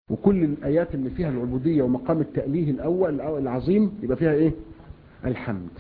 وكل الآيات اللي فيها العبودية ومقام التأليه الأول العظيم يبقى فيها إيه الحمد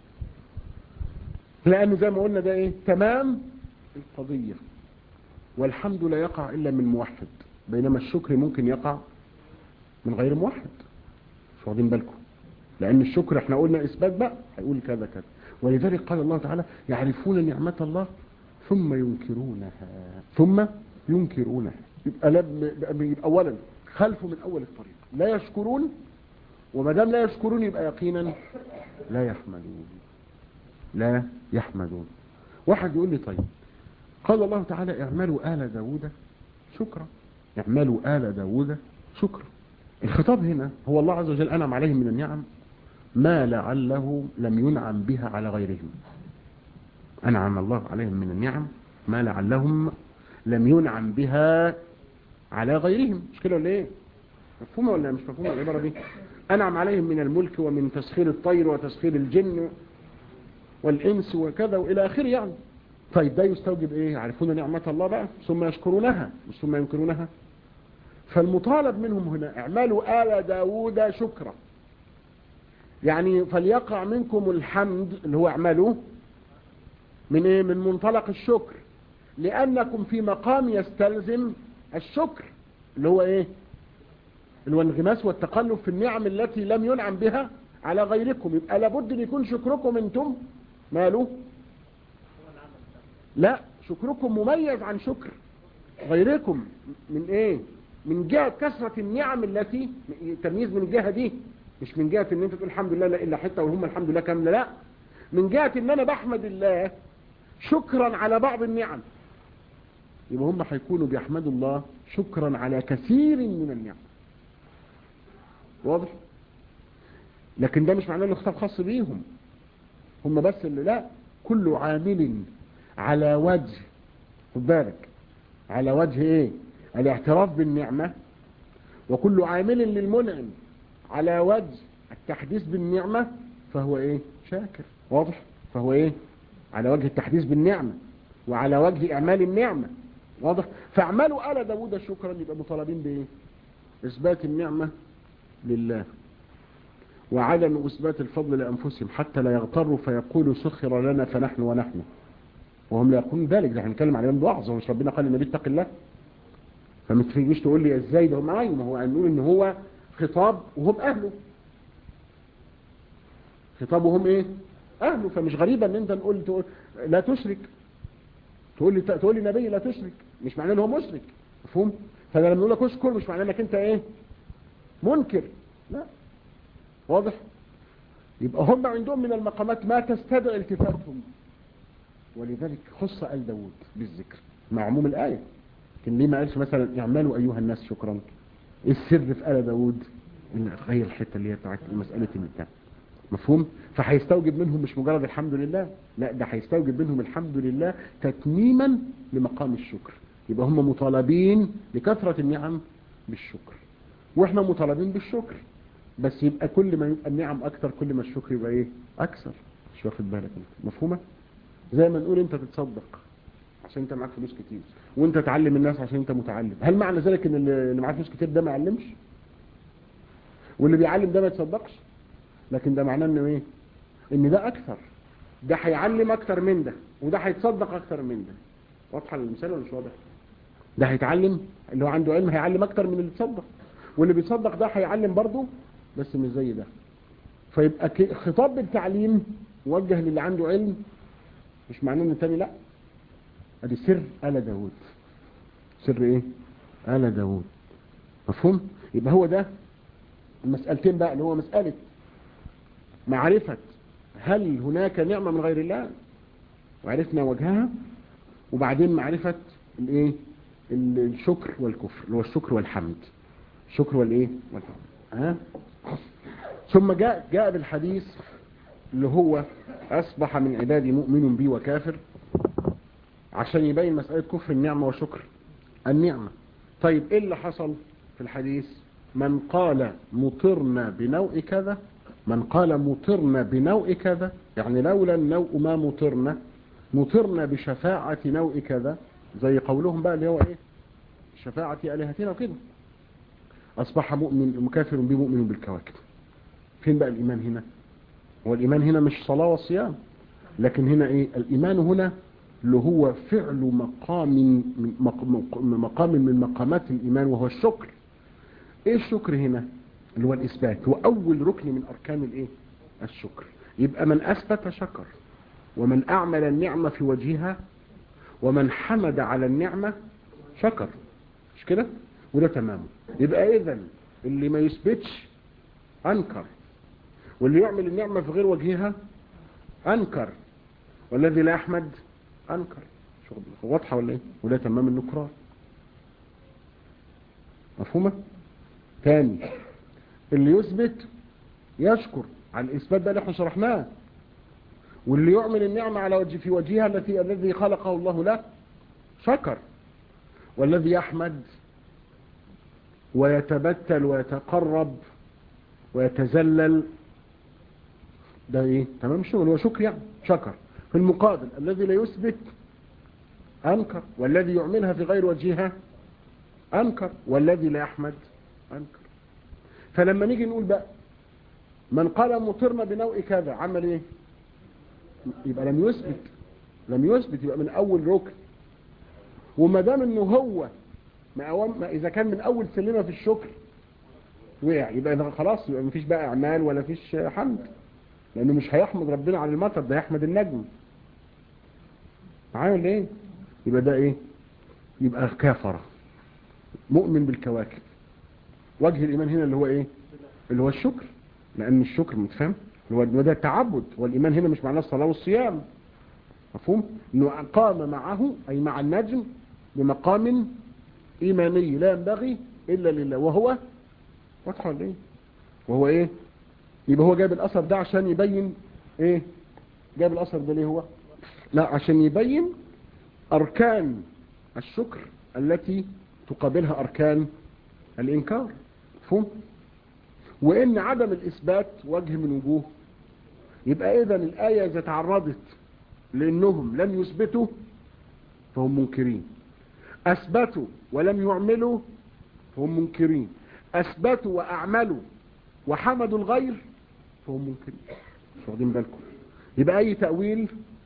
لأنه زي ما قلنا ده إيه تمام القضية والحمد لا يقع إلا من موحد بينما الشكر ممكن يقع من غير موحد مش واخدين بالكم لأن الشكر احنا قلنا إثبات بقى هيقول كذا كذا ولذلك قال الله تعالى يعرفون نعمة الله ثم ينكرونها ثم ينكرونها يبقى, يبقى أولا خلفوا من أول الطريق لا يشكرون وما دام لا يشكرون يبقى يقينا لا يحمدون لا يحمدون واحد يقول لي طيب قال الله تعالى اعملوا آل داود شكرا اعملوا آل داود شكرا الخطاب هنا هو الله عز وجل أنعم عليهم من النعم ما لعله لم ينعم بها على غيرهم أنعم الله عليهم من النعم ما لعلهم لم ينعم بها على غيرهم مش كده ولا ايه مفهومه ولا مش مفهومه العباره دي انعم عليهم من الملك ومن تسخير الطير وتسخير الجن والانس وكذا والى اخره يعني طيب ده يستوجب ايه يعرفون نعمه الله بقى ثم يشكرونها مش ثم ينكرونها فالمطالب منهم هنا اعملوا آل داوود شكرا يعني فليقع منكم الحمد اللي هو اعملوا من ايه من منطلق الشكر لانكم في مقام يستلزم الشكر اللي هو ايه الانغماس والتقلب في النعم التي لم ينعم بها على غيركم يبقى لابد ان يكون شكركم انتم ماله لا شكركم مميز عن شكر غيركم من ايه من جهة كثرة النعم التي تمييز من الجهة دي مش من جهة ان انت تقول الحمد لله لا الا حتى وهم الحمد لله كاملة لا من جهة ان انا بحمد الله شكرا على بعض النعم يبقى هم هيكونوا بيحمدوا الله شكرا على كثير من النعم واضح لكن ده مش معناه انه خطاب خاص بيهم هم بس اللي لا كل عامل على وجه خد بالك على وجه ايه الاعتراف بالنعمة وكل عامل للمنعم على وجه التحديث بالنعمة فهو ايه شاكر واضح فهو ايه على وجه التحديث بالنعمة وعلى وجه اعمال النعمة واضح فاعملوا آل داود شكرا يبقى مطالبين بايه اثبات النعمة لله وعدم اثبات الفضل لانفسهم حتى لا يغتروا فيقولوا سخر لنا فنحن ونحن وهم لا يقولون ذلك ده هنتكلم على يوم وعظ ومش ربنا قال للنبي اتق الله فما تفيجيش تقول لي ازاي ده هم عين ما هو هنقول ان هو خطاب وهم اهله خطاب وهم ايه اهله فمش غريبة ان انت نقول تقول لا تشرك تقول لي تقول لي نبي لا تشرك مش معناه ان هو مشرك مفهوم فانا لما اقول لك اشكر مش معناه انك انت ايه منكر لا واضح يبقى هم عندهم من المقامات ما تستدعي التفاتهم ولذلك خص آل داود بالذكر مع عموم الآية لكن ليه ما قالش مثلا اعملوا أيها الناس شكرا السر في آل داود إن غير الحتة اللي هي بتاعت مسألة البتاع مفهوم فهيستوجب منهم مش مجرد الحمد لله لا ده هيستوجب منهم الحمد لله تتميما لمقام الشكر يبقى هم مطالبين لكثرة النعم بالشكر واحنا مطالبين بالشكر بس يبقى كل ما يبقى النعم اكتر كل ما الشكر يبقى ايه اكثر مش واخد بالك انت مفهومه زي ما نقول انت تتصدق عشان انت معاك فلوس كتير وانت تعلم الناس عشان انت متعلم هل معنى ذلك ان اللي معاه فلوس كتير ده ما يعلمش واللي بيعلم ده ما يتصدقش لكن ده معناه انه ايه ان ده اكثر ده هيعلم اكتر من ده وده هيتصدق اكتر من ده واضحه المثال ولا مش واضح ده هيتعلم اللي هو عنده علم هيعلم اكتر من اللي بيتصدق واللي بيتصدق ده هيعلم برضه بس مش زي ده فيبقى خطاب بالتعليم موجه للي عنده علم مش معناه ان التاني لا ادي سر آل داود سر ايه آل داود مفهوم يبقى هو ده المسألتين بقى اللي هو مسألة معرفة هل هناك نعمة من غير الله وعرفنا وجهها وبعدين معرفة الايه الشكر والكفر اللي هو الشكر والحمد الشكر والايه والحمد ها ثم جاء جاء بالحديث اللي هو أصبح من عبادي مؤمن بي وكافر عشان يبين مسألة كفر النعمة وشكر النعمة طيب إيه اللي حصل في الحديث من قال مطرنا بنوء كذا من قال مطرنا بنوء كذا يعني لولا النوء ما مطرنا مطرنا بشفاعة نوء كذا زي قولهم بقى اللي هو ايه شفاعة آلهتنا وكده أصبح مؤمن مكافر بمؤمن بالكواكب فين بقى الإيمان هنا هو الإيمان هنا مش صلاة وصيام لكن هنا إيه الإيمان هنا اللي هو فعل مقام من مقام من مقامات الإيمان وهو الشكر إيه الشكر هنا اللي هو الإثبات هو أول ركن من أركان الإيه الشكر يبقى من أثبت شكر ومن أعمل النعمة في وجهها ومن حمد على النعمة شكر مش كده وده تمام يبقى إذا اللي ما يثبتش أنكر واللي يعمل النعمة في غير وجهها أنكر والذي لا يحمد أنكر شغل واضحة ولا إيه وده تمام النكران مفهومة ثاني اللي يثبت يشكر على الإثبات ده اللي احنا شرحناه واللي يعمل النعمة على وجه في وجهها التي الذي خلقه الله له شكر والذي يحمد ويتبتل ويتقرب ويتزلل ده ايه تمام الشغل هو شكر يعني شكر في المقابل الذي لا يثبت انكر والذي يعملها في غير وجهها انكر والذي لا يحمد انكر فلما نيجي نقول بقى من قال مطرنا بنوء كذا عمل ايه يبقى لم يثبت لم يثبت يبقى من اول ركن وما دام انه هو ما ما اذا كان من اول سلمه في الشكر وقع يبقى إذا خلاص يبقى مفيش بقى اعمال ولا فيش حمد لانه مش هيحمد ربنا على المطر ده يحمد النجم معايا ولا ايه يبقى ده ايه يبقى كافره مؤمن بالكواكب وجه الايمان هنا اللي هو ايه اللي هو الشكر لان الشكر متفهم هو ده التعبد والايمان هنا مش معناه الصلاه والصيام مفهوم انه قام معه اي مع النجم بمقام ايماني لا ينبغي الا لله وهو واضح ولا ايه وهو ايه يبقى هو جايب الاثر ده عشان يبين ايه جايب الاثر ده ليه هو لا عشان يبين اركان الشكر التي تقابلها اركان الانكار مفهوم وان عدم الاثبات وجه من وجوه يبقى اذا الايه اذا تعرضت لانهم لم يثبتوا فهم منكرين اثبتوا ولم يعملوا فهم منكرين اثبتوا واعملوا وحمدوا الغير فهم منكرين مش واخدين بالكم يبقى اي تاويل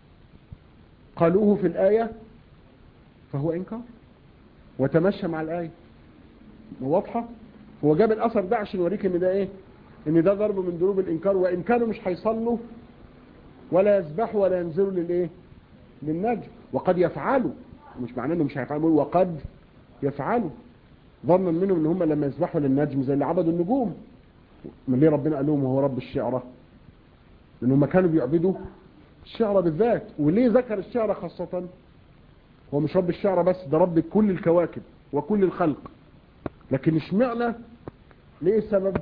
قالوه في الايه فهو انكار وتمشى مع الايه واضحه هو جاب الاثر ده عشان يوريك ان ده ايه ان ده ضرب من ضروب الانكار وان كانوا مش هيصلوا ولا يسبحوا ولا ينزلوا للايه للنجم وقد يفعلوا مش معناه انه مش هيفعلوا وقد يفعلوا ظنا منهم ان هم لما يسبحوا للنجم زي اللي عبدوا النجوم من ليه ربنا قال لهم وهو رب الشعرى لان هم كانوا بيعبدوا الشعرى بالذات وليه ذكر الشعرى خاصة هو مش رب الشعرى بس ده رب كل الكواكب وكل الخلق لكن اشمعنى ليه السبب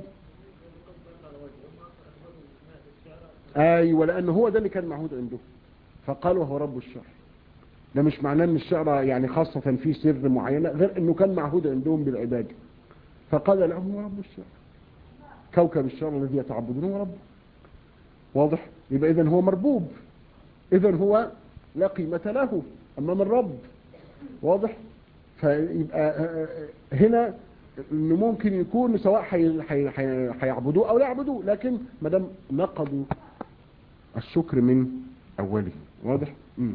ايوه لان هو ده اللي كان معهود عنده فقالوا هو رب الشعر ده مش معناه ان الشعر يعني خاصة في سر معينة غير انه كان معهود عندهم بالعبادة فقال لهم هو رب الشعر كوكب الشعر الذي يتعبدون هو رب واضح يبقى اذا هو مربوب اذا هو لا قيمة له امام الرب واضح فيبقى هنا انه ممكن يكون سواء هيعبدوه او لا يعبدوه لكن ما دام نقضوا الشكر من اوله واضح امم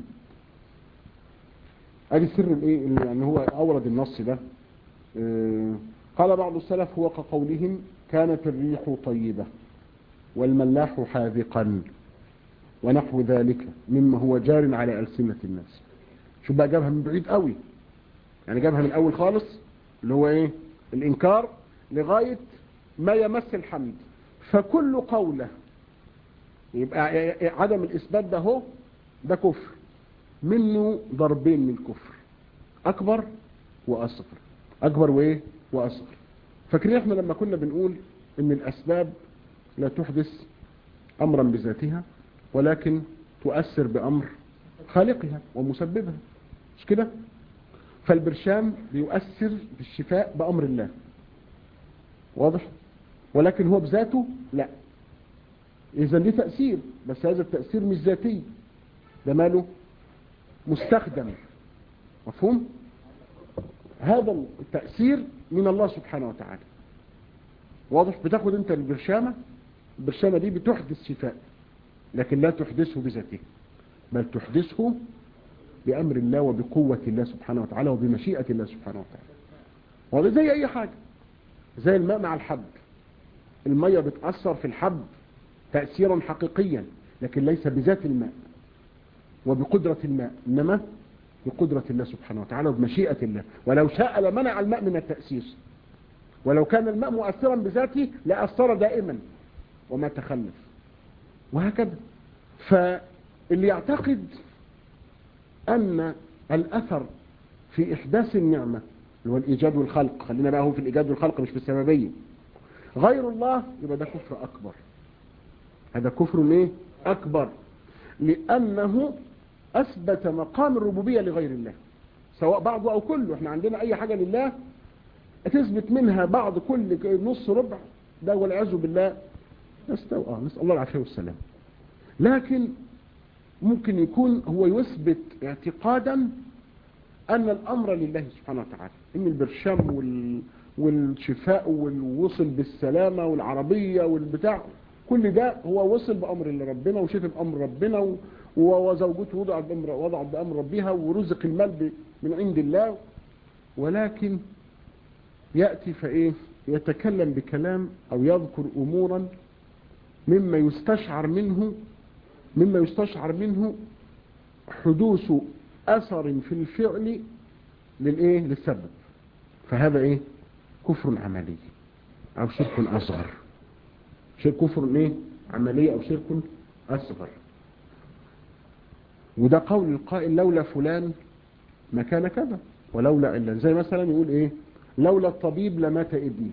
ادي سر الايه اللي يعني هو اورد النص ده اه قال بعض السلف هو كقولهم كانت الريح طيبة والملاح حاذقا ونحو ذلك مما هو جار على ألسنة الناس شو بقى جابها من بعيد قوي يعني جابها من اول خالص اللي هو ايه الانكار لغاية ما يمس الحمد فكل قولة يبقى عدم الاثبات ده هو ده كفر منه ضربين من الكفر اكبر واصغر اكبر وايه واصغر فاكرين احنا لما كنا بنقول ان الاسباب لا تحدث امرا بذاتها ولكن تؤثر بامر خالقها ومسببها مش كده فالبرشام بيؤثر بالشفاء بامر الله واضح ولكن هو بذاته لا اذا ليه تأثير بس هذا التأثير مش ذاتي ده ماله مستخدم مفهوم هذا التأثير من الله سبحانه وتعالى واضح بتاخد انت البرشامة البرشامة دي بتحدث شفاء لكن لا تحدثه بذاته بل تحدثه بأمر الله وبقوة الله سبحانه وتعالى وبمشيئة الله سبحانه وتعالى وهذا زي أي حاجة زي الماء مع الحب المية بتأثر في الحب تأثيرا حقيقيا لكن ليس بذات الماء وبقدرة الماء إنما بقدرة الله سبحانه وتعالى وبمشيئة الله ولو شاء لمنع الماء من التأثير ولو كان الماء مؤثرا بذاته لأثر دائما وما تخلف وهكذا فاللي يعتقد أن الأثر في إحداث النعمة اللي هو الإيجاد والخلق خلينا بقى هو في الإيجاد والخلق مش في السببية غير الله يبقى ده كفر أكبر هذا كفر ايه أكبر لأنه أثبت مقام الربوبية لغير الله سواء بعضه أو كله احنا عندنا أي حاجة لله تثبت منها بعض كل نص ربع ده والعياذ بالله نستوى آه نسأل الله العافية والسلام لكن ممكن يكون هو يثبت اعتقادا أن الأمر لله سبحانه وتعالى إن البرشام وال... والشفاء والوصل بالسلامة والعربية والبتاع كل ده هو وصل بأمر ربنا وشف بأمر ربنا و... وزوجته وضعت بأمر, وضعت بأمر ربها ورزق المال ب... من عند الله ولكن يأتي فإيه يتكلم بكلام أو يذكر أمورا مما يستشعر منه مما يستشعر منه حدوث أثر في الفعل للإيه للسبب فهذا إيه كفر عملي أو شرك أصغر شرك كفر إيه عملي أو شرك أصغر وده قول القائل لولا فلان ما كان كذا ولولا علان زي مثلا يقول إيه لولا الطبيب لمات ابني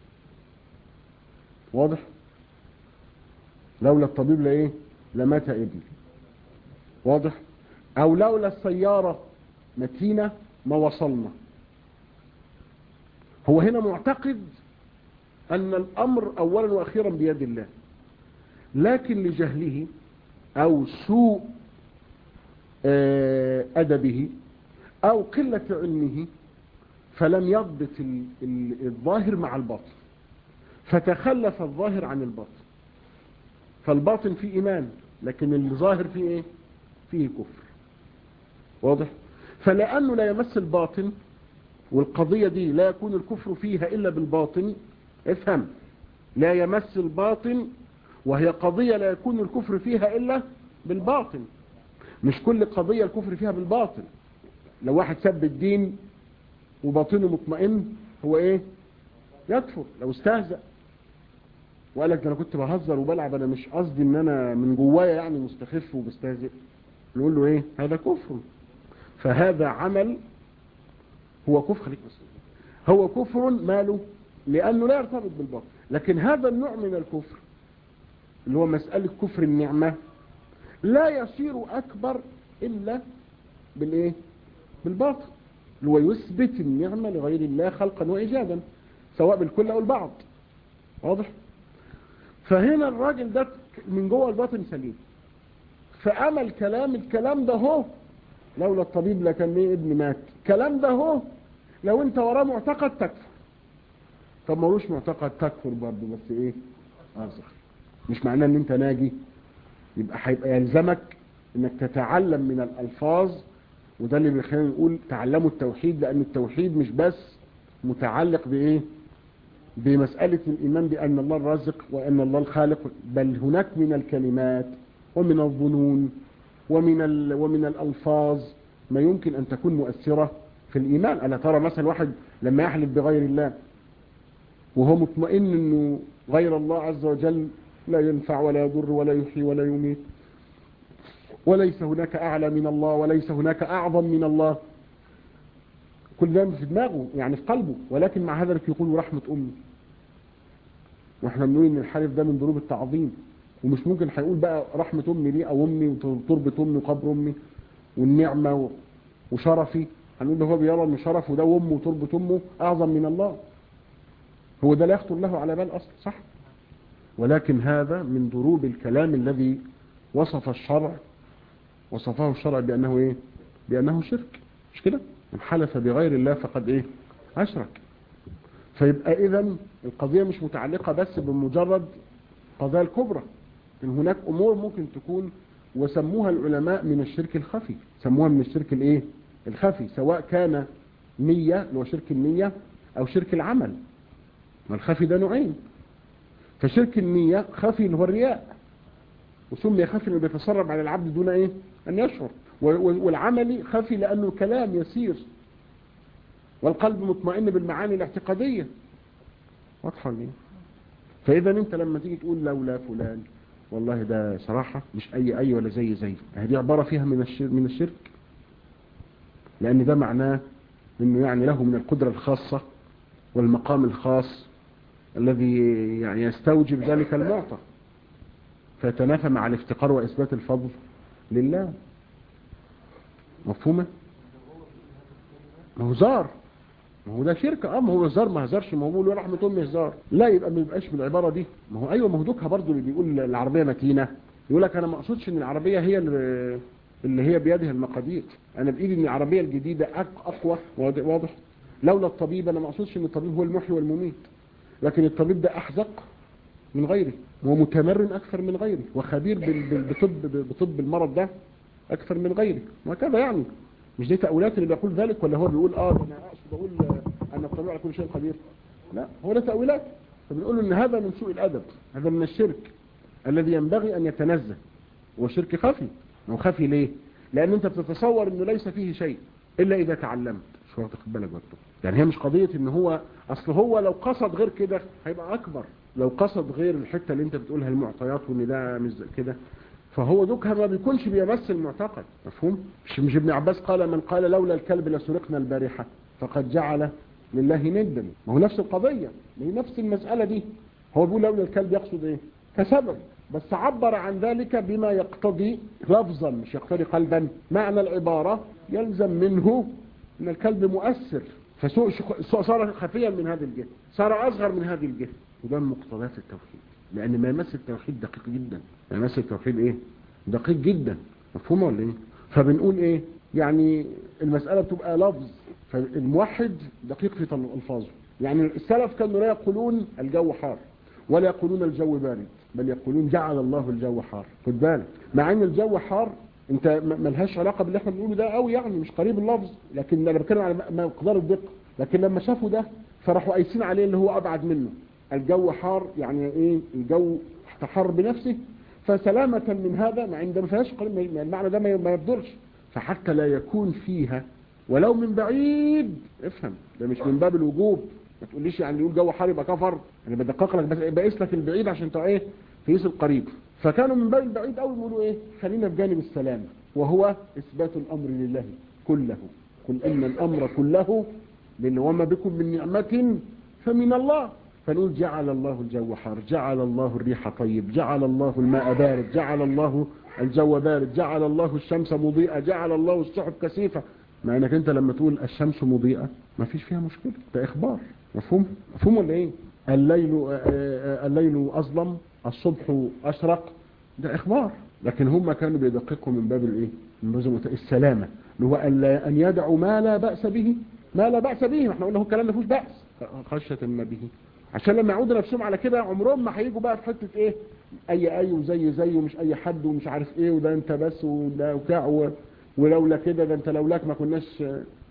واضح لولا الطبيب لإيه لمات ابني واضح او لولا السيارة متينة ما وصلنا هو هنا معتقد ان الامر اولا واخيرا بيد الله لكن لجهله او سوء ادبه او قلة علمه فلم يضبط الظاهر مع الباطن فتخلف الظاهر عن الباطن فالباطن فيه ايمان لكن الظاهر فيه ايه فيه كفر واضح فلأنه لا يمس الباطن والقضية دي لا يكون الكفر فيها إلا بالباطن افهم لا يمس الباطن وهي قضية لا يكون الكفر فيها إلا بالباطن مش كل قضية الكفر فيها بالباطن لو واحد سب الدين وباطنه مطمئن هو ايه يكفر لو استهزأ وقال لك انا كنت بهزر وبلعب انا مش قصدي ان انا من جوايا يعني مستخف وبستهزئ نقول له ايه هذا كفر فهذا عمل هو كفر خليك بس هو كفر ماله لانه لا يرتبط بالباطل لكن هذا النوع من الكفر اللي هو مسألة كفر النعمة لا يصير اكبر الا بالايه بالباطل اللي هو يثبت النعمة لغير الله خلقا وايجادا سواء بالكل او البعض واضح فهنا الراجل ده من جوه الباطن سليم فأمل كلام الكلام ده هو لولا الطبيب لكان ليه ابن مات الكلام ده هو لو انت وراه معتقد تكفر طب ملوش معتقد تكفر برضه بس ايه اصغر مش معناه ان انت ناجي يبقى هيبقى يلزمك انك تتعلم من الالفاظ وده اللي بيخلينا نقول تعلموا التوحيد لان التوحيد مش بس متعلق بايه بمسألة الإيمان بأن الله الرازق وأن الله الخالق بل هناك من الكلمات ومن الظنون ومن ال... ومن الألفاظ ما يمكن أن تكون مؤثرة في الإيمان ألا ترى مثلا واحد لما يحلف بغير الله وهو مطمئن أنه غير الله عز وجل لا ينفع ولا يضر ولا يحيي ولا يميت وليس هناك أعلى من الله وليس هناك أعظم من الله كل ده في دماغه يعني في قلبه ولكن مع هذا يقول رحمة أمي واحنا بنقول ان الحلف ده من ضروب التعظيم ومش ممكن هيقول بقى رحمة امي دي او امي وتربة امي وقبر امي والنعمة وشرفي هنقول ده هو بيرى ان شرفه ده وامه وتربة امه اعظم من الله هو ده لا يخطر له على بال اصلا صح ولكن هذا من ضروب الكلام الذي وصف الشرع وصفه الشرع بانه ايه بانه شرك مش كده من حلف بغير الله فقد ايه اشرك فيبقى اذا القضية مش متعلقة بس بمجرد قضايا الكبرى ان هناك امور ممكن تكون وسموها العلماء من الشرك الخفي سموها من الشرك الايه الخفي سواء كان نية اللي هو شرك النية او شرك العمل والخفي ده نوعين فشرك النية خفي اللي هو الرياء وسمي خفي انه بيتسرب على العبد دون ايه ان يشعر والعملي خفي لانه كلام يسير والقلب مطمئن بالمعاني الاعتقادية واضحة ليه فاذا انت لما تيجي تقول لولا فلان والله ده صراحة مش اي اي ولا زي زي هذه عبارة فيها من الشرك من الشرك لان ده معناه انه يعني له من القدرة الخاصة والمقام الخاص الذي يعني يستوجب ذلك المعطى فيتنافى مع الافتقار واثبات الفضل لله مفهومة ما هو زار ما هو ده شركة اه ما هو زار ما هزارش ما هو بيقول رحمة امي هزار لا يبقى ما يبقاش بالعبارة دي ما هو ايوه ما هو دوكها برضه اللي بيقول العربية متينة يقول لك انا ما اقصدش ان العربية هي اللي اللي هي بيدها المقادير انا بايدي ان العربية الجديدة اقوى واضح لولا الطبيب انا ما اقصدش ان الطبيب هو المحيي والمميت لكن الطبيب ده احزق من غيره ومتمرن اكثر من غيره وخبير بطب بطب المرض ده اكثر من غيره وهكذا يعني مش دي تأويلات اللي بيقول ذلك ولا هو بيقول اه انا اقصد اقول ان الطبيب على كل شيء قدير لا هو ده تأويلات فبنقول له ان هذا من سوء الادب هذا من الشرك الذي ينبغي ان يتنزه هو شرك خفي هو خفي ليه لان انت بتتصور انه ليس فيه شيء الا اذا تعلمت شو واخد بالك برضه يعني هي مش قضية ان هو اصل هو لو قصد غير كده هيبقى اكبر لو قصد غير الحتة اللي انت بتقولها المعطيات وان ده مش كده فهو دوكها ما بيكونش بيمس المعتقد مفهوم مش مش ابن عباس قال من قال لولا الكلب لسرقنا البارحة فقد جعل لله ندا ما هو نفس القضية ما هي نفس المسألة دي هو بيقول لولا الكلب يقصد ايه كسبب بس عبر عن ذلك بما يقتضي لفظا مش يقتضي قلبا معنى العبارة يلزم منه ان الكلب مؤثر فصار خفيا من هذه الجهة صار اصغر من هذه الجهة وده من مقتضيات التوحيد لان ما يمس التوحيد دقيق جدا ما يمس التوحيد ايه دقيق جدا مفهومه ولا ايه فبنقول ايه يعني المسألة بتبقى لفظ فالموحد دقيق في الفاظه يعني السلف كانوا لا يقولون الجو حار ولا يقولون الجو بارد بل يقولون جعل الله الجو حار خد بالك مع ان الجو حار انت ملهاش علاقة باللي احنا بنقوله ده قوي يعني مش قريب اللفظ لكن انا بتكلم على مقدار الدقة لكن لما شافوا ده فراحوا قايسين عليه اللي هو ابعد منه الجو حار يعني ايه الجو احتحر بنفسه فسلامة من هذا مع ان ده ما فيهاش المعنى ده ما يبدرش فحتى لا يكون فيها ولو من بعيد افهم ده مش من باب الوجوب ما تقوليش يعني يقول جو حار يبقى كفر انا بدقق لك بس بقيس لك البعيد عشان ايه تقيس القريب فكانوا من باب البعيد قوي بيقولوا ايه خلينا في جانب السلام وهو اثبات الامر لله كله قل ان الامر كله لان وما بكم من نعمة فمن الله فنقول جعل الله الجو حار جعل الله الريح طيب جعل الله الماء بارد جعل الله الجو بارد جعل الله الشمس مضيئة جعل الله السحب كثيفة مع انك انت لما تقول الشمس مضيئة ما فيش فيها مشكلة ده اخبار مفهوم مفهوم ولا ايه الليل الليل اظلم الصبح اشرق ده اخبار لكن هم كانوا بيدققوا من باب الايه من باب السلامة اللي هو ان يدعوا ما لا بأس به ما لا بأس به احنا قلنا هو الكلام ما فيهوش بأس خشية ما به عشان لما يعودوا نفسهم على كده عمرهم ما هيجوا بقى في حتة ايه اي اي وزي زي ومش اي حد ومش عارف ايه وده انت بس وده وبتاع ولولا كده ده انت لولاك ما كناش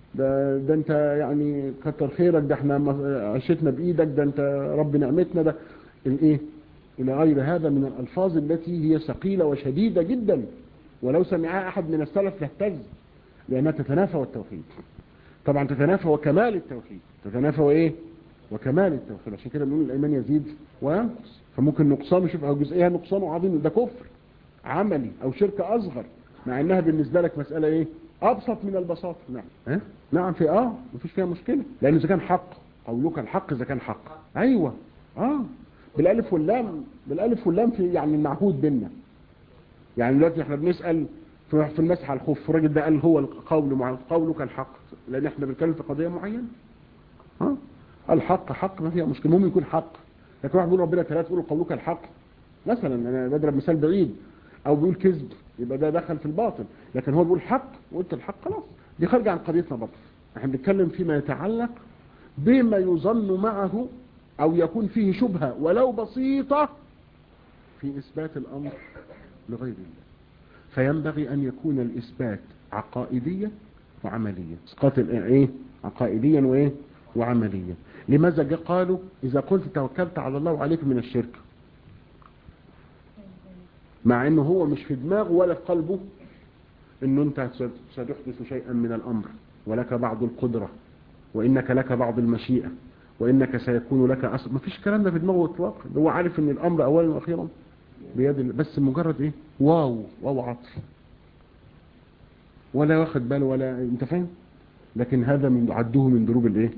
ده, ده انت يعني كتر خيرك ده احنا عشتنا بايدك ده انت رب نعمتنا ده الايه الى غير هذا من الالفاظ التي هي ثقيلة وشديدة جدا ولو سمعها احد من السلف يهتز لانها تتنافى والتوحيد طبعا تتنافى وكمال التوحيد تتنافى وايه وكمال التوحيد عشان كده بنقول الايمان يزيد وينقص فممكن نقصان يشوف او جزئيه نقصان عظيم ده كفر عملي او شرك اصغر مع انها بالنسبه لك مساله ايه ابسط من البساطه نعم ها نعم في اه مفيش فيها مشكله لان اذا كان حق قولك الحق اذا كان حق ايوه اه بالالف واللام بالالف واللام في يعني المعهود بينا يعني دلوقتي احنا بنسال في المسح على الخف الراجل ده قال هو القول مع قولك الحق لان احنا بنتكلم في قضيه معينه ها الحق حق ما فيها مشكله المهم يكون حق لكن واحد بيقول ربنا ثلاث يقول قولك الحق مثلا انا بضرب مثال بعيد او بيقول كذب يبقى ده دخل في الباطل لكن هو بيقول حق وقلت الحق خلاص دي خارجه عن قضيتنا برضه احنا بنتكلم فيما يتعلق بما يظن معه او يكون فيه شبهة ولو بسيطة في اثبات الامر لغير الله فينبغي ان يكون الاثبات عقائديا وعمليا اسقاط ايه عقائديا وايه وعمليا لماذا جاء قالوا اذا قلت توكلت على الله وعليك من الشرك مع انه هو مش في دماغه ولا في قلبه انه انت ستحدث شيئا من الامر ولك بعض القدرة وانك لك بعض المشيئة وانك سيكون لك اصل ما فيش كلام ده في دماغه اطلاقا هو عارف ان الامر اولا واخيرا بيد الله بس مجرد ايه واو واو عطف ولا واخد باله ولا انت فاهم لكن هذا من عدوه من دروب الايه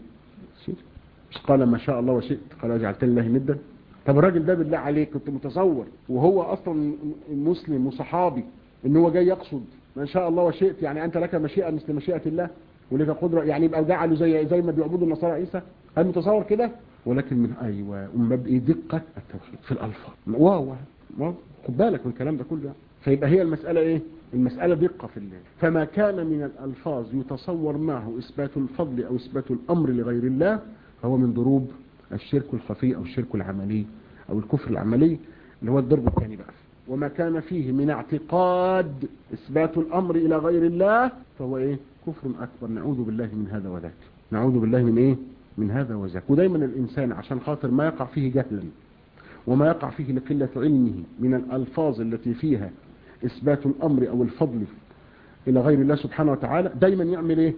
مش قال ما شاء الله وشئت قال اجعلت الله ندا طب الراجل ده بالله عليك كنت متصور وهو اصلا مسلم وصحابي ان هو جاي يقصد ما شاء الله وشئت يعني انت لك مشيئه مثل مشيئه الله ولك قدره يعني يبقى جعله زي زي ما بيعبدوا النصارى عيسى هل متصور كده ولكن من ايوه وما بايه دقه التوحيد في الالفاظ واو واو خد بالك من الكلام ده كله فيبقى هي المساله ايه المساله دقه في الله فما كان من الالفاظ يتصور معه اثبات الفضل او اثبات الامر لغير الله فهو من ضروب الشرك الخفي او الشرك العملي او الكفر العملي اللي هو الضرب الثاني بقى وما كان فيه من اعتقاد اثبات الامر الى غير الله فهو ايه كفر اكبر نعوذ بالله من هذا وذاك نعوذ بالله من ايه من هذا وذاك ودايما الانسان عشان خاطر ما يقع فيه جهلا وما يقع فيه لقلة علمه من الالفاظ التي فيها اثبات الامر او الفضل الى غير الله سبحانه وتعالى دايما يعمل ايه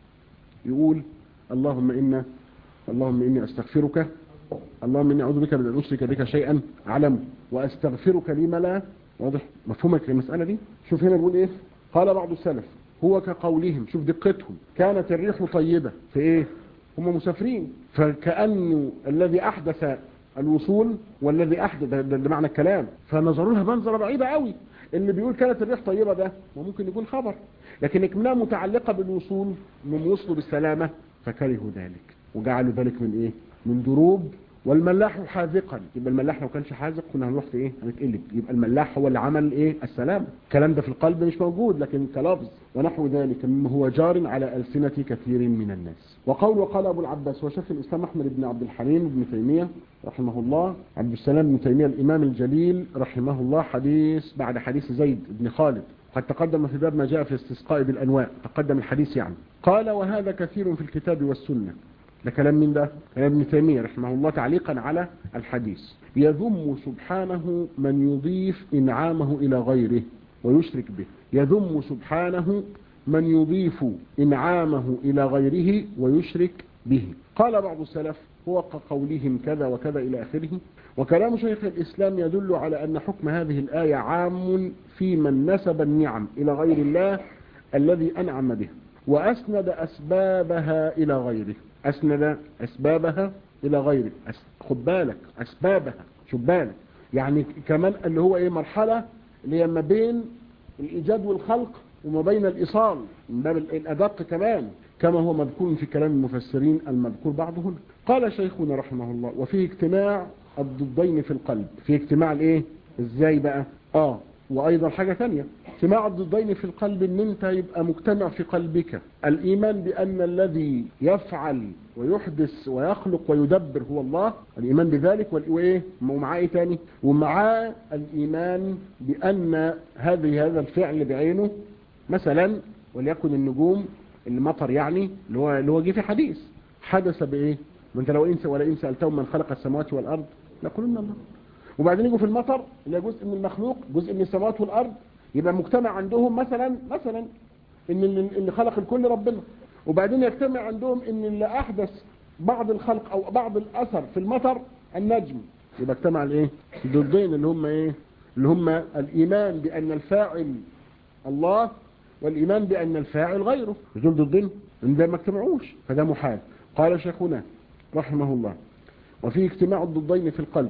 يقول اللهم إنا اللهم إني أستغفرك اللهم إني أعوذ بك من أن أشرك بك شيئا أعلم وأستغفرك لما لا واضح مفهومك المسألة دي شوف هنا بيقول إيه قال بعض السلف هو كقولهم شوف دقتهم كانت الريح طيبة في إيه هم مسافرين فكأنه الذي أحدث الوصول والذي أحدث ده, ده معنى الكلام فنظروا لها منظرة بعيدة قوي اللي بيقول كانت الريح طيبة ده ممكن يكون خبر لكن اكملها متعلقة بالوصول من وصلوا بالسلامة فكرهوا ذلك وجعلوا ذلك من ايه من دروب والملاح حاذقا يبقى الملاح لو كانش حاذق كنا هنروح في ايه هنتقلب يبقى الملاح هو اللي عمل ايه السلام الكلام ده في القلب مش موجود لكن كلفظ ونحو ذلك مما هو جار على ألسنة كثير من الناس وقول وقال أبو العباس وشيخ الإسلام أحمد بن عبد الحليم بن تيمية رحمه الله عبد السلام بن تيمية الإمام الجليل رحمه الله حديث بعد حديث زيد بن خالد قد تقدم في باب ما جاء في الاستسقاء بالأنواع تقدم الحديث يعني قال وهذا كثير في الكتاب والسنة ده كلام من ده كلام ابن تيمية رحمه الله تعليقا على الحديث يذم سبحانه من يضيف إنعامه إلى غيره ويشرك به يذم سبحانه من يضيف إنعامه إلى غيره ويشرك به قال بعض السلف هو كقولهم كذا وكذا إلى آخره وكلام شيخ الإسلام يدل على أن حكم هذه الآية عام في من نسب النعم إلى غير الله الذي أنعم به وأسند أسبابها إلى غيره أسند أسبابها إلى غيره أس... خد بالك أسبابها شو بالك يعني كمان اللي هو إيه مرحلة اللي هي ما بين الإيجاد والخلق وما بين الإيصال من باب الأدق كمان كما هو مذكور في كلام المفسرين المذكور بعضهم قال شيخنا رحمه الله وفيه اجتماع الضدين في القلب في اجتماع الايه ازاي بقى اه وايضا حاجة ثانية اجتماع الضدين في القلب ان انت يبقى مجتمع في قلبك الايمان بان الذي يفعل ويحدث ويخلق ويدبر هو الله الايمان بذلك وايه ومعاه ايه تاني ومعاه الايمان بان هذه هذا الفعل بعينه مثلا وليكن النجوم المطر يعني اللي هو اللي هو جه في حديث حدث بايه ما انت لو انسى ولا ان سالتهم من خلق السماوات والارض ليقولون الله وبعدين يجوا في المطر اللي جزء من المخلوق جزء من السماوات والارض يبقى مجتمع عندهم مثلا مثلا ان اللي خلق الكل ربنا وبعدين يجتمع عندهم ان اللي احدث بعض الخلق او بعض الاثر في المطر النجم يبقى اجتمع الايه ضدين اللي هم ايه اللي هم الايمان بان الفاعل الله والايمان بان الفاعل غيره دول ضدين ده ما اجتمعوش فده محال قال شيخنا رحمه الله وفي اجتماع الضدين في القلب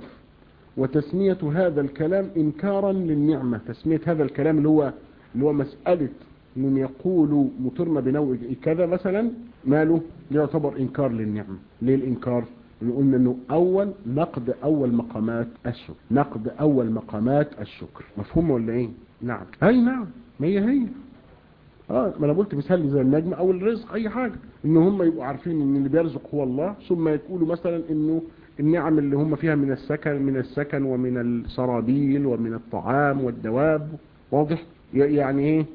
وتسمية هذا الكلام إنكارا للنعمة تسمية هذا الكلام اللي هو اللي هو مسألة من يقول مطرنا بنوع كذا مثلا ماله يعتبر إنكار للنعمة ليه الإنكار قلنا أنه أول نقد أول مقامات الشكر نقد أول مقامات الشكر مفهوم ولا إيه نعم أي نعم ما هي هي اه ما انا قلت مثال زي النجم او الرزق اي حاجة ان هم يبقوا عارفين ان اللي بيرزق هو الله ثم يقولوا مثلا انه النعم اللي هم فيها من السكن من السكن ومن السرابيل ومن الطعام والدواب واضح يعني ايه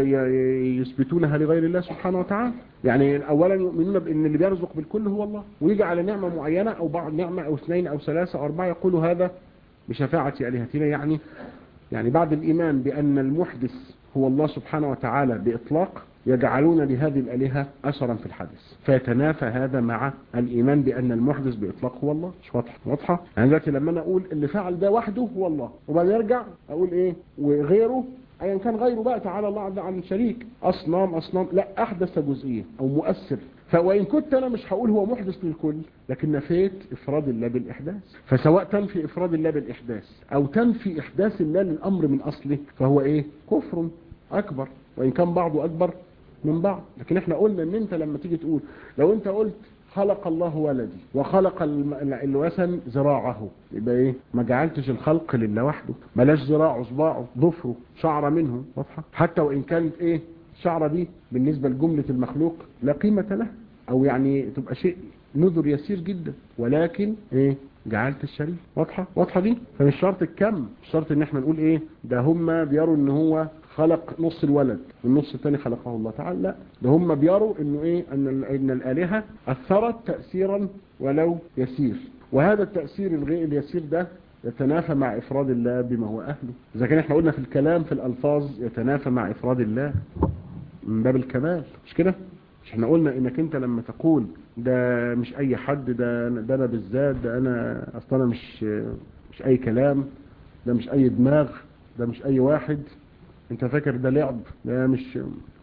يثبتونها لغير الله سبحانه وتعالى يعني اولا يؤمنون بان اللي بيرزق بالكل هو الله ويجي على نعمة معينة او بعض نعمة او اثنين او ثلاثة او اربعة يقولوا هذا بشفاعة الهتنا يعني يعني بعد الايمان بان المحدث هو الله سبحانه وتعالى باطلاق يجعلون لهذه الالهة اثرا في الحدث فيتنافى هذا مع الايمان بان المحدث باطلاق هو الله مش واضحه واضحه يعني دلوقتي لما انا اقول اللي فعل ده وحده هو الله وبعدين ارجع اقول ايه وغيره ايا كان غيره بقى تعالى الله عن شريك اصنام اصنام لا احدث جزئيه او مؤثر فوإن كنت أنا مش هقول هو محدث للكل لكن نفيت إفراد الله بالإحداث فسواء تنفي إفراد الله بالإحداث أو تنفي إحداث الله للأمر من أصله فهو إيه كفر أكبر وإن كان بعضه أكبر من بعض لكن احنا قلنا ان انت لما تيجي تقول لو انت قلت خلق الله ولدي وخلق الوثن ذراعه يبقى ايه ما جعلتش الخلق لله وحده بلاش ذراعه صباعه ضفره شعره منه واضحه حتى وان كانت ايه الشعره دي بالنسبه لجمله المخلوق لا قيمه له او يعني تبقى شيء نذر يسير جدا ولكن ايه جعلت الشريك واضحه واضحه دي فمش شرط الكم مش شرط ان احنا نقول ايه ده هم بيروا ان هو خلق نص الولد والنص الثاني خلقه الله تعالى لا ده هم بيروا انه ايه ان ان الالهه اثرت تاثيرا ولو يسير وهذا التاثير الغير اليسير ده يتنافى مع افراد الله بما هو اهله اذا كان احنا قلنا في الكلام في الالفاظ يتنافى مع افراد الله من باب الكمال مش كده مش احنا قلنا انك انت لما تقول ده مش اي حد ده ده انا بالذات ده انا اصلا انا مش مش اي كلام ده مش اي دماغ ده مش اي واحد انت فاكر ده لعب ده مش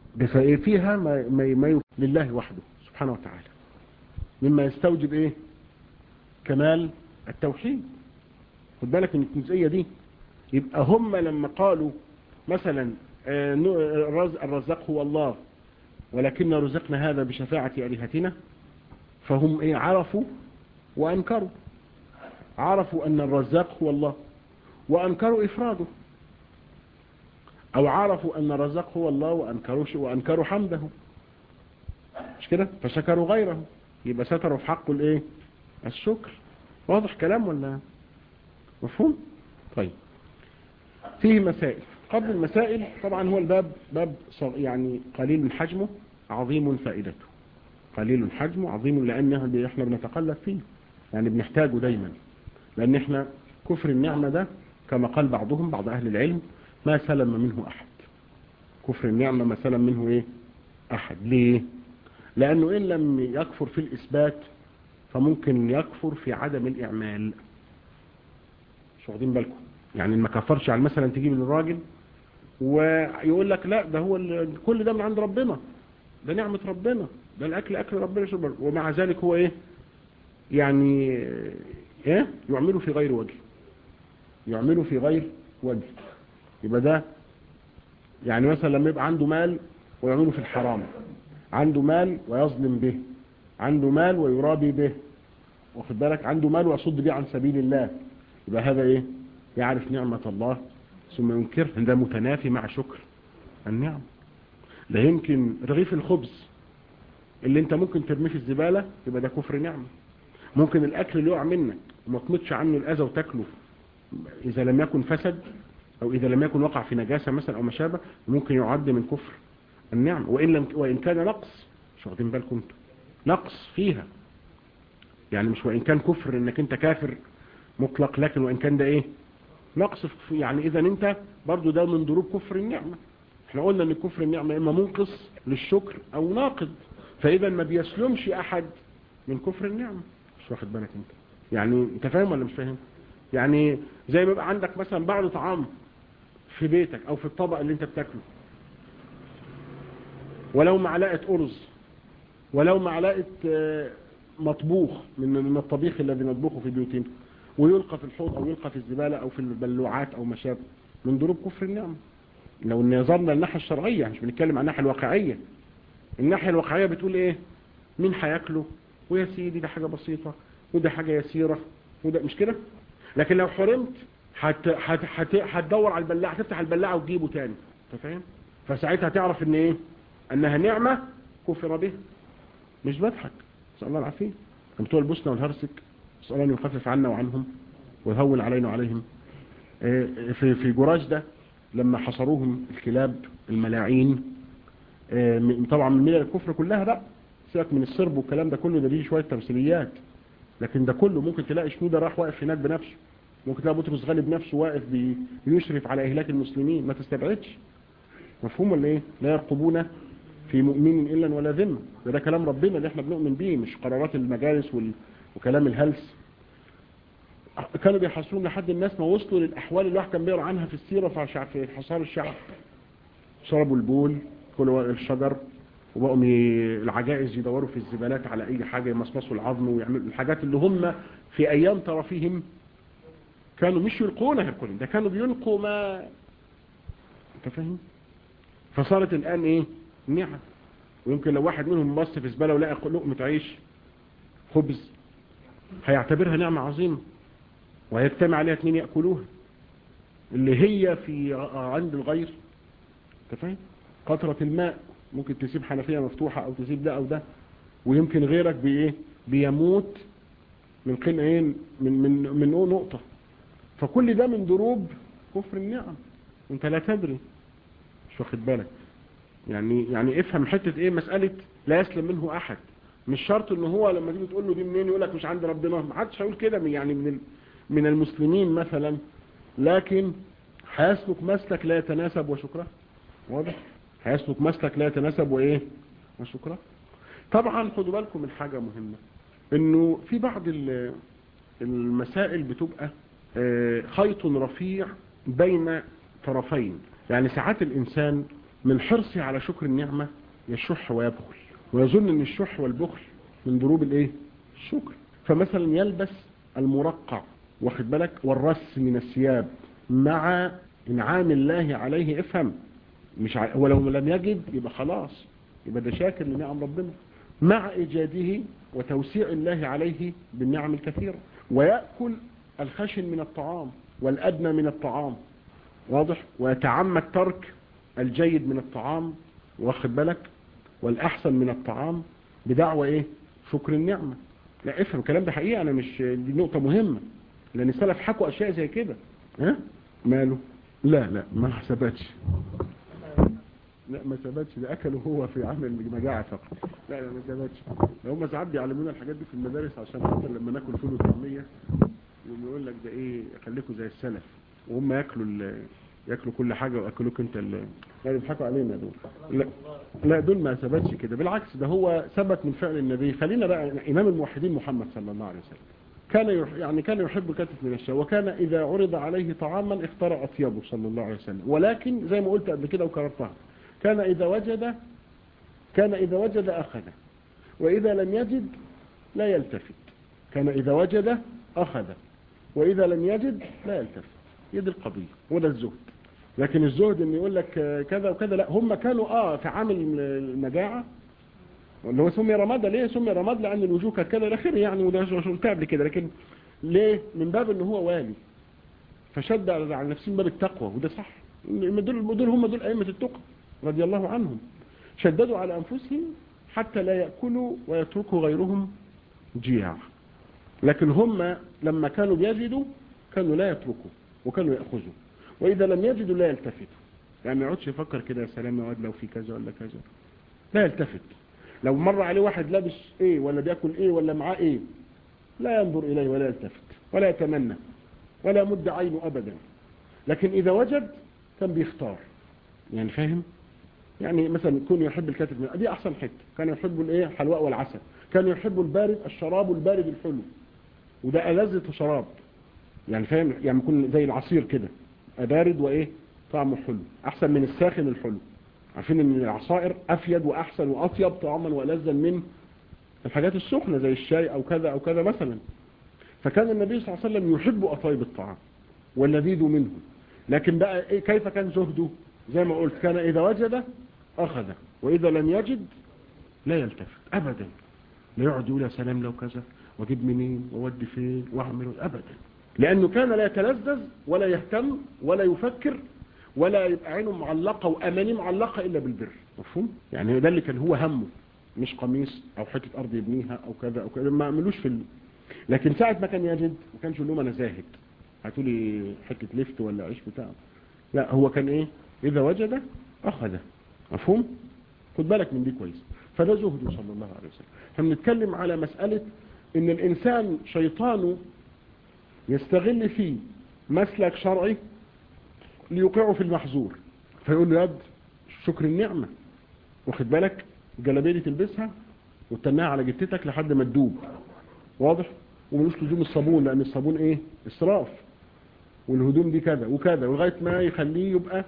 فيها ما, ما, ما لله وحده سبحانه وتعالى مما يستوجب ايه كمال التوحيد خد بالك من الجزئيه دي يبقى هم لما قالوا مثلا الرزاق هو الله ولكن رزقنا هذا بشفاعة آلهتنا فهم ايه عرفوا وانكروا عرفوا ان الرزاق هو الله وانكروا افراده او عرفوا ان الرزاق هو الله وانكروا وانكروا حمده مش كده فشكروا غيره يبقى ستروا في حقه الايه الشكر واضح كلام ولا مفهوم طيب فيه مسائل قبل المسائل طبعا هو الباب باب يعني قليل حجمه عظيم فائدته قليل حجمه عظيم لان احنا بنتقلب فيه يعني بنحتاجه دايما لان احنا كفر النعمة ده كما قال بعضهم بعض اهل العلم ما سلم منه احد كفر النعمة ما سلم منه ايه احد ليه لانه ان لم يكفر في الاثبات فممكن يكفر في عدم الاعمال مش واخدين بالكم يعني ما كفرش على مثلا تجيب للراجل ويقول لك لا ده هو كل ده من عند ربنا ده نعمة ربنا ده الاكل اكل ربنا شرب ومع ذلك هو ايه يعني ايه يعمله في غير وجه يعمله في غير وجه يبقى ده يعني مثلا لما يبقى عنده مال ويعمله في الحرام عنده مال ويظلم به عنده مال ويرابي به واخد بالك عنده مال ويصد به عن سبيل الله يبقى هذا ايه يعرف نعمة الله ثم ينكرها ده متنافي مع شكر النعم ده يمكن رغيف الخبز اللي انت ممكن ترميه في الزبالة يبقى ده كفر نعمة ممكن الاكل اللي يقع منك وما تمتش عنه الاذى وتاكله اذا لم يكن فسد او اذا لم يكن وقع في نجاسة مثلا او ما شابه ممكن يعد من كفر النعمة وإن, لم وإن كان نقص مش واخدين بالكم انتوا نقص فيها يعني مش وإن كان كفر انك انت كافر مطلق لكن وإن كان ده ايه نقص يعني اذا انت برضو ده من ضروب كفر النعمة احنا قلنا ان كفر النعمة اما منقص للشكر او ناقض فاذا ما بيسلمش احد من كفر النعمة مش واخد بالك انت يعني انت فاهم ولا مش فاهم يعني زي ما يبقى عندك مثلا بعض طعام في بيتك او في الطبق اللي انت بتاكله ولو معلقة ارز ولو معلقة مطبوخ من الطبيخ الذي نطبخه في بيوتنا ويلقى في الحوض او يلقى في الزبالة او في البلوعات او ما شابه من ضروب كفر النعمة لو نظرنا الناحية الشرعية مش بنتكلم عن الناحية الواقعية الناحية الواقعية بتقول ايه مين هياكله ويا سيدي ده حاجة بسيطة وده حاجة يسيرة وده مش كده لكن لو حرمت هتدور على البلاعة تفتح البلاعة وتجيبه تاني انت فاهم فساعتها تعرف ان ايه أنها نعمة كفر بها مش بضحك نسأل الله العافية بتوع البوسنة والهرسك نسأل الله أن يخفف عنا وعنهم ويهون علينا وعليهم في في جراج ده لما حصروهم الكلاب الملاعين طبعا من ملل الكفر كلها بقى سيبك من الصرب والكلام ده كله ده دي شويه تمثيليات لكن ده كله ممكن تلاقي شنودة راح واقف هناك بنفسه ممكن تلاقي بطرس غالي بنفسه واقف بيشرف على إهلاك المسلمين ما تستبعدش مفهوم ولا ايه لا يرقبون في مؤمن إلا ولا ذمة ده, ده كلام ربنا اللي احنا بنؤمن بيه مش قرارات المجالس وال... وكلام الهلس كانوا بيحصلون لحد الناس ما وصلوا للأحوال اللي الواحد كان بيقرا عنها في السيرة في في حصار الشعب شربوا البول كلوا الشجر وبقوا العجائز يدوروا في الزبالات على اي حاجة يمصمصوا العظم ويعملوا الحاجات اللي هم في ايام طرفهم كانوا مش يلقونها يلقون ده كانوا بيلقوا ما انت فاهم فصارت الان ايه نعم ويمكن لو واحد منهم بص في زبالة ولقى لقمة عيش خبز هيعتبرها نعمة عظيمة وهيجتمع عليها اثنين يأكلوها اللي هي في عند الغير انت فاهم قطرة الماء ممكن تسيب حنفية مفتوحة او تسيب ده او ده ويمكن غيرك بايه بيموت من قين ايه من من من نقطة فكل ده من دروب كفر النعم انت لا تدري مش واخد بالك يعني يعني افهم حتة ايه مسألة لا يسلم منه احد مش شرط ان هو لما تيجي تقول له دي منين يقول لك مش عند ربنا ما حدش هيقول كده يعني من من المسلمين مثلا لكن هيسلك مسلك لا يتناسب وشكره واضح هيسلك مسلك لا يتناسب وايه وشكره طبعا خدوا بالكم من حاجة مهمة انه في بعض المسائل بتبقى خيط رفيع بين طرفين يعني ساعات الانسان من حرصه على شكر النعمة يشح ويبخل ويظن ان الشح والبخل من ضروب الايه الشكر فمثلا يلبس المرقع واخد بالك والرس من الثياب مع انعام الله عليه افهم مش ع... ولو لم يجد يبقى خلاص يبقى ده شاكر لنعم ربنا مع ايجاده وتوسيع الله عليه بالنعم الكثيرة ويأكل الخشن من الطعام والأدنى من الطعام واضح ويتعمد ترك الجيد من الطعام واخد بالك والأحسن من الطعام بدعوة ايه شكر النعمة لا افهم الكلام ده حقيقة انا مش دي نقطة مهمة لان السلف حكوا اشياء زي كده ها ماله لا لا ما حسبتش لا ما ثبتش ده اكله هو في عمل المجاعة فقط لا لا ما ثبتش هم ساعات بيعلمونا الحاجات دي في المدارس عشان خاطر لما ناكل فول وطعمية يقول لك ده ايه خليكم زي السلف وهم ياكلوا ياكلوا كل حاجة واكلوك انت ال لا بيضحكوا علينا دول لا لا دول ما ثبتش كده بالعكس ده هو ثبت من فعل النبي خلينا بقى امام الموحدين محمد صلى الله عليه وسلم كان يح... يعني كان يحب الكتف من الشاة وكان إذا عرض عليه طعاما اختار أطيبه صلى الله عليه وسلم ولكن زي ما قلت قبل كده وكررتها كان إذا وجد كان إذا وجد أخذ وإذا لم يجد لا يلتفت كان إذا وجد أخذ وإذا لم يجد لا يلتفت يد القضية وده الزهد لكن الزهد ان يقول لك كذا وكذا لا هم كانوا اه في عامل المجاعة اللي هو سمي رماد ليه سمي رماد لان الوجوه كانت كده الاخر يعني وده قلت قبل كده لكن ليه من باب ان هو والي فشد على نفسه من باب التقوى وده صح دول دول هم دول ائمه التقى رضي الله عنهم شددوا على انفسهم حتى لا ياكلوا ويتركوا غيرهم جياع لكن هم لما كانوا بيجدوا كانوا لا يتركوا وكانوا ياخذوا واذا لم يجدوا لا يلتفتوا يعني ما يقعدش يفكر كده يا سلام يا واد لو في كذا ولا كذا لا يلتفت لو مر عليه واحد لابس ايه ولا بياكل ايه ولا معاه ايه لا ينظر اليه ولا يلتفت ولا يتمنى ولا يمد عينه ابدا لكن اذا وجد كان بيختار يعني فاهم يعني مثلا يكون يحب الكاتب من دي احسن حته كان يحب الايه الحلواء والعسل كان يحب البارد الشراب البارد الحلو وده ألذة شراب يعني فاهم يعني يكون زي العصير كده بارد وايه طعمه حلو احسن من الساخن الحلو عارفين ان العصائر افيد واحسن واطيب طعما والذا من الحاجات السخنه زي الشاي او كذا او كذا مثلا فكان النبي صلى الله عليه وسلم يحب اطيب الطعام واللذيذ منه لكن بقى إيه كيف كان زهده زي ما قلت كان اذا وجد اخذ واذا لم يجد لا يلتفت ابدا لا يقعد يقول يا سلام لو كذا واجيب منين واودي فين واعمل ابدا لانه كان لا يتلذذ ولا يهتم ولا يفكر ولا يبقى عينه معلقة وأماني معلقة إلا بالبر مفهوم يعني ده اللي كان هو همه مش قميص او حته ارض يبنيها او كذا او كذا ما عملوش في ال... لكن ساعه ما كان يجد ما كانش يقول لهم انا زاهد هاتوا لي حته لفت ولا عيش بتاعه لا هو كان ايه اذا وجد اخذ مفهوم خد بالك من دي كويس فده زهده صلى الله عليه وسلم احنا بنتكلم على مساله ان الانسان شيطانه يستغل فيه مسلك شرعي ليوقعه في المحظور فيقول له يد شكر النعمة واخد بالك الجلابيه دي تلبسها وتناها على جتتك لحد ما تدوب واضح وملوش لزوم الصابون لان الصابون ايه اسراف والهدوم دي كذا وكذا لغايه ما يخليه يبقى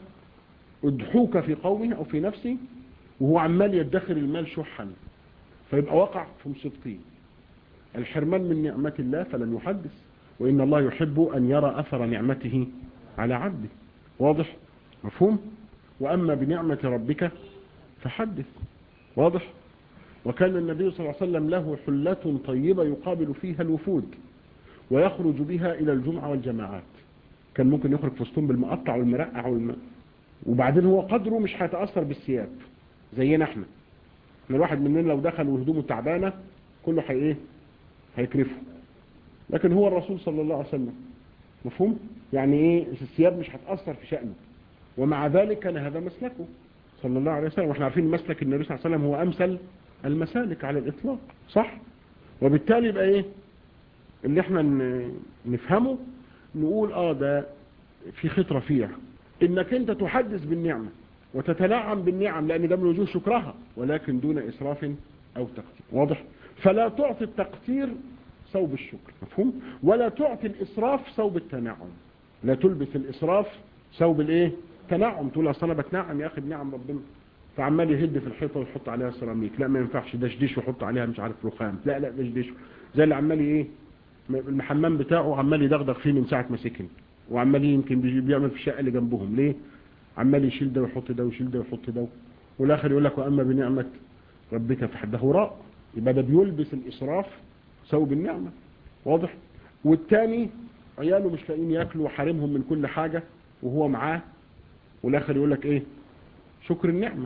اضحوك في قومه او في نفسه وهو عمال يدخر المال شحا فيبقى وقع في مصيبتين الحرمان من نعمة الله فلن يحدث وإن الله يحب أن يرى أثر نعمته على عبده واضح مفهوم وأما بنعمة ربك فحدث واضح وكان النبي صلى الله عليه وسلم له حلة طيبة يقابل فيها الوفود ويخرج بها إلى الجمعة والجماعات كان ممكن يخرج في وسطهم بالمقطع والمرقع والم... وبعدين هو قدره مش هيتأثر بالثياب زينا احنا احنا الواحد مننا لو دخل وهدومه تعبانة كله هي ايه هيكرفه لكن هو الرسول صلى الله عليه وسلم مفهوم يعني ايه الثياب مش هتأثر في شأنه ومع ذلك كان هذا مسلكه صلى الله عليه وسلم واحنا عارفين مسلك النبي صلى الله عليه وسلم هو امثل المسالك على الاطلاق صح وبالتالي يبقى ايه اللي احنا نفهمه نقول اه ده في خيط رفيع انك انت تحدث بالنعمة وتتنعم بالنعم لان ده من وجوه شكرها ولكن دون اسراف او تقتير واضح فلا تعطي التقتير ثوب الشكر مفهوم ولا تعطي الاسراف ثوب التنعم لا تلبس الاسراف ثوب الايه تنعم تقول اصل انا بتنعم يا اخي بنعم ربنا فعمال يهد في الحيطه ويحط عليها سيراميك لا ما ينفعش دشدش ويحط عليها مش عارف رخام لا لا دشدش زي اللي عمال ايه الحمام بتاعه عمال يدغدغ فيه من ساعه ما سكن وعمال يمكن بيعمل في الشقه اللي جنبهم ليه عمال يشيل ده ويحط ده ويشيل ده ويحط ده والاخر يقول لك واما بنعمه ربك فحده هراء يبقى ده بيلبس الاسراف ثوب النعمه واضح والتاني عياله مش لاقيين ياكلوا وحارمهم من كل حاجه وهو معاه والاخر يقول لك ايه شكر النعمه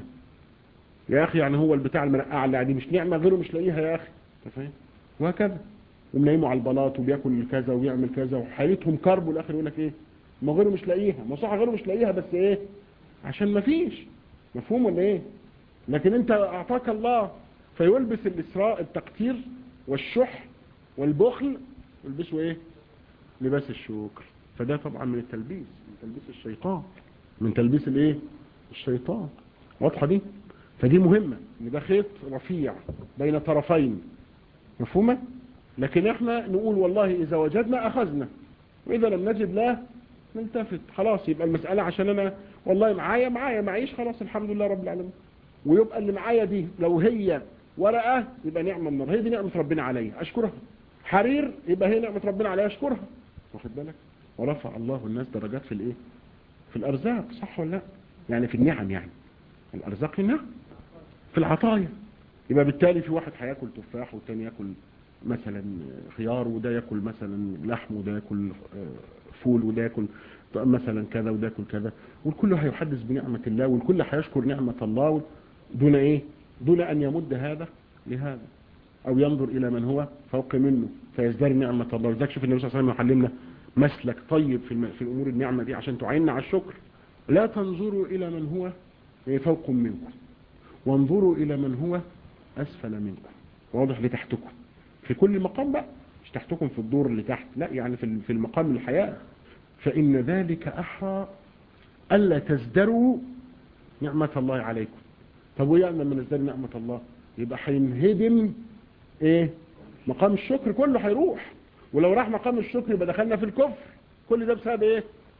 يا اخي يعني هو البتاع المرقعه اللي دي مش نعمه غيره مش لاقيها يا اخي انت فاهم وهكذا ومنيمه على البلاط وبياكل كذا ويعمل كذا وحالتهم كرب والاخر يقول لك ايه ما غيره مش لاقيها ما صح غيره مش لاقيها بس ايه عشان ما فيش مفهوم ولا ايه لكن انت اعطاك الله فيلبس الاسراء التقتير والشح والبخل يلبسوا ايه لباس الشكر فده طبعا من التلبيس من تلبيس الشيطان من تلبيس الايه الشيطان واضحه دي فدي مهمة ان ده خيط رفيع بين طرفين مفهومة لكن احنا نقول والله اذا وجدنا اخذنا واذا لم نجد لا نلتفت خلاص يبقى المسألة عشان انا والله معايا معايا معيش خلاص الحمد لله رب العالمين ويبقى اللي معايا دي لو هي ورقة يبقى نعمة من هي دي نعمة ربنا عليا اشكرها حرير يبقى هي نعمة ربنا عليا اشكرها واخد بالك ورفع الله الناس درجات في الايه في الارزاق صح ولا لا يعني في النعم يعني الارزاق نعم في العطايا يبقى بالتالي في واحد هياكل تفاح والتاني ياكل مثلا خيار وده ياكل مثلا لحم وده ياكل فول وده ياكل مثلا كذا وده ياكل كذا والكل هيحدث بنعمة الله والكل هيشكر نعمة الله دون ايه دون ان يمد هذا لهذا او ينظر الى من هو فوق منه فيزداد نعمة الله ولذلك شوف النبي صلى الله عليه وسلم يعلمنا مسلك طيب في, في الامور النعمة دي عشان تعيننا على الشكر لا تنظروا الى من هو فوق منكم وانظروا الى من هو اسفل منكم واضح لتحتكم في كل مقام بقى مش تحتكم في الدور اللي تحت لا يعني في في المقام الحياة فان ذلك احرى الا تزدروا نعمة الله عليكم طب وايه لما نزدر نعمة الله يبقى هينهدم ايه مقام الشكر كله هيروح ولو راح مقام الشكر يبقى دخلنا في الكفر كل ده بسبب ايه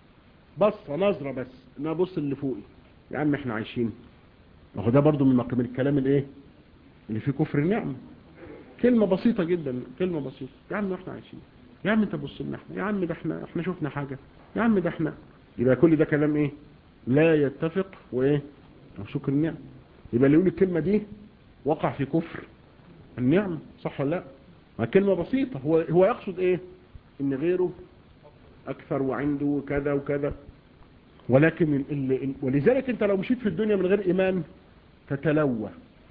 بصة نظرة بس ان ابص اللي فوقي يا عم احنا عايشين ما هو ده برضو من مقام الكلام الايه اللي فيه كفر النعمة كلمة بسيطة جدا كلمة بسيطة يا عم احنا عايشين يا عم انت بص لنا احنا يا عم ده احنا احنا شفنا حاجة يا عم ده احنا يبقى كل ده كلام ايه لا يتفق وايه او شكر النعمة يبقى اللي يقول الكلمة دي وقع في كفر النعمة صح ولا لا ما كلمة بسيطة هو هو يقصد ايه ان غيره اكثر وعنده كذا وكذا ولكن ال ال ولذلك انت لو مشيت في الدنيا من غير ايمان تتلوى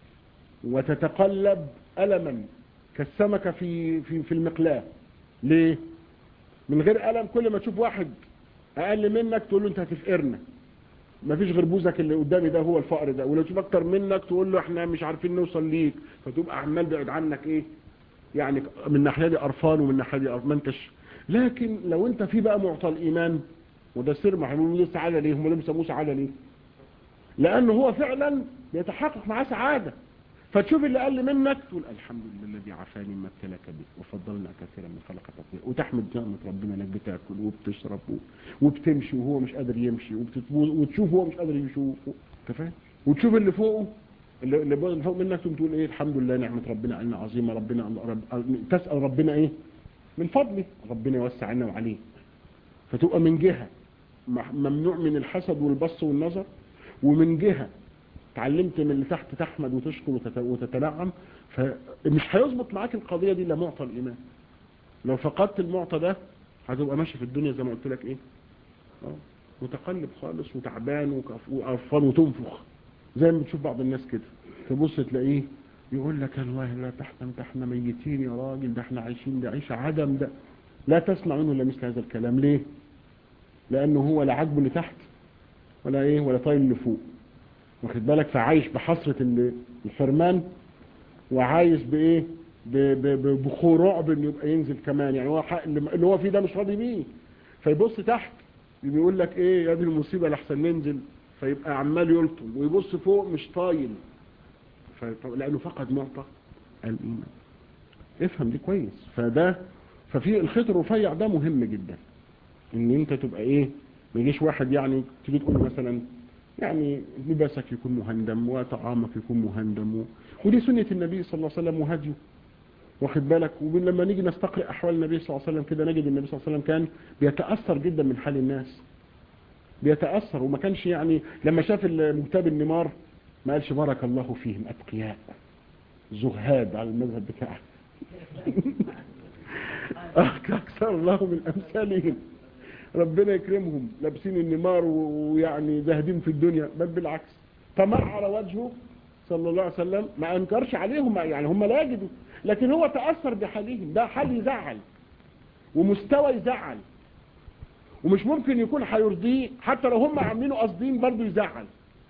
وتتقلب ألما كالسمكة في, في, في المقلاة ليه من غير ألم كل ما تشوف واحد أقل منك تقول له أنت هتفقرنا مفيش غير بوزك اللي قدامي ده هو الفقر ده ولو تشوف أكتر منك تقول له احنا مش عارفين نوصل ليك فتبقى عمال بعد عنك ايه يعني من ناحية دي قرفان ومن ناحية دي قرفان ما انتش لكن لو انت في بقى معطى الإيمان وده سر محمود ليه سعادة ليه هم ليه بيسموه سعادة ليه لأنه هو فعلا بيتحقق معاه سعادة فتشوف اللي أقل منك تقول الحمد لله الذي عافاني ما ابتلاك به وفضلنا كثيرا من خلق تفضيلا وتحمد نعمة ربنا انك بتاكل وبتشرب وبتمشي وهو مش قادر يمشي وتشوف هو مش قادر يشوف انت فاهم وتشوف اللي فوقه اللي اللي فوق منك تقوم تقول ايه الحمد لله نعمة ربنا علينا عظيمة ربنا رب تسأل ربنا ايه من فضله ربنا يوسع عنا وعليه فتبقى من جهة ممنوع من الحسد والبص والنظر ومن جهة اتعلمت من اللي تحت تحمد وتشكر وتتنعم فمش هيظبط معاك القضية دي الا معطى الإيمان لو فقدت المعطى ده هتبقى ماشي في الدنيا زي ما قلت لك ايه اه متقلب خالص وتعبان وقرفان وتنفخ زي ما بتشوف بعض الناس كده تبص تلاقيه يقول لك والله لا تحت ده احنا ميتين يا راجل ده احنا عايشين ده عيش عدم ده لا تسمع منه الا مثل هذا الكلام ليه لانه هو لا عاجبه اللي تحت ولا ايه ولا طايل اللي فوق واخد بالك فعايش بحسرة الحرمان وعايش بايه بخور رعب انه يبقى ينزل كمان يعني هو اللي هو فيه ده مش راضي بيه فيبص تحت بيقول لك ايه يا دي المصيبه لحسن ننزل فيبقى عمال يلطم ويبص فوق مش طايل لانه فقد معطى الايمان افهم دي كويس فده ففي الخيط الرفيع ده مهم جدا ان انت تبقى ايه ما يجيش واحد يعني تيجي تقول مثلا يعني لباسك يكون مهندم وطعامك يكون مهندم و... ودي سنة النبي صلى الله عليه وسلم وهديه واخد بالك ولما نيجي نستقرئ أحوال النبي صلى الله عليه وسلم كده نجد النبي صلى الله عليه وسلم كان بيتأثر جدا من حال الناس بيتأثر وما كانش يعني لما شاف مكتاب النمار ما قالش بارك الله فيهم أتقياء زهاد على المذهب بتاعه أكثر الله من أمثالهم ربنا يكرمهم لابسين النمار ويعني زاهدين في الدنيا بل بالعكس تمعر وجهه صلى الله عليه وسلم ما انكرش عليهم يعني هم لا يجدوا لكن هو تأثر بحالهم ده حال يزعل ومستوى يزعل ومش ممكن يكون هيرضيه حتى لو هم عاملينه قاصدين برضه يزعل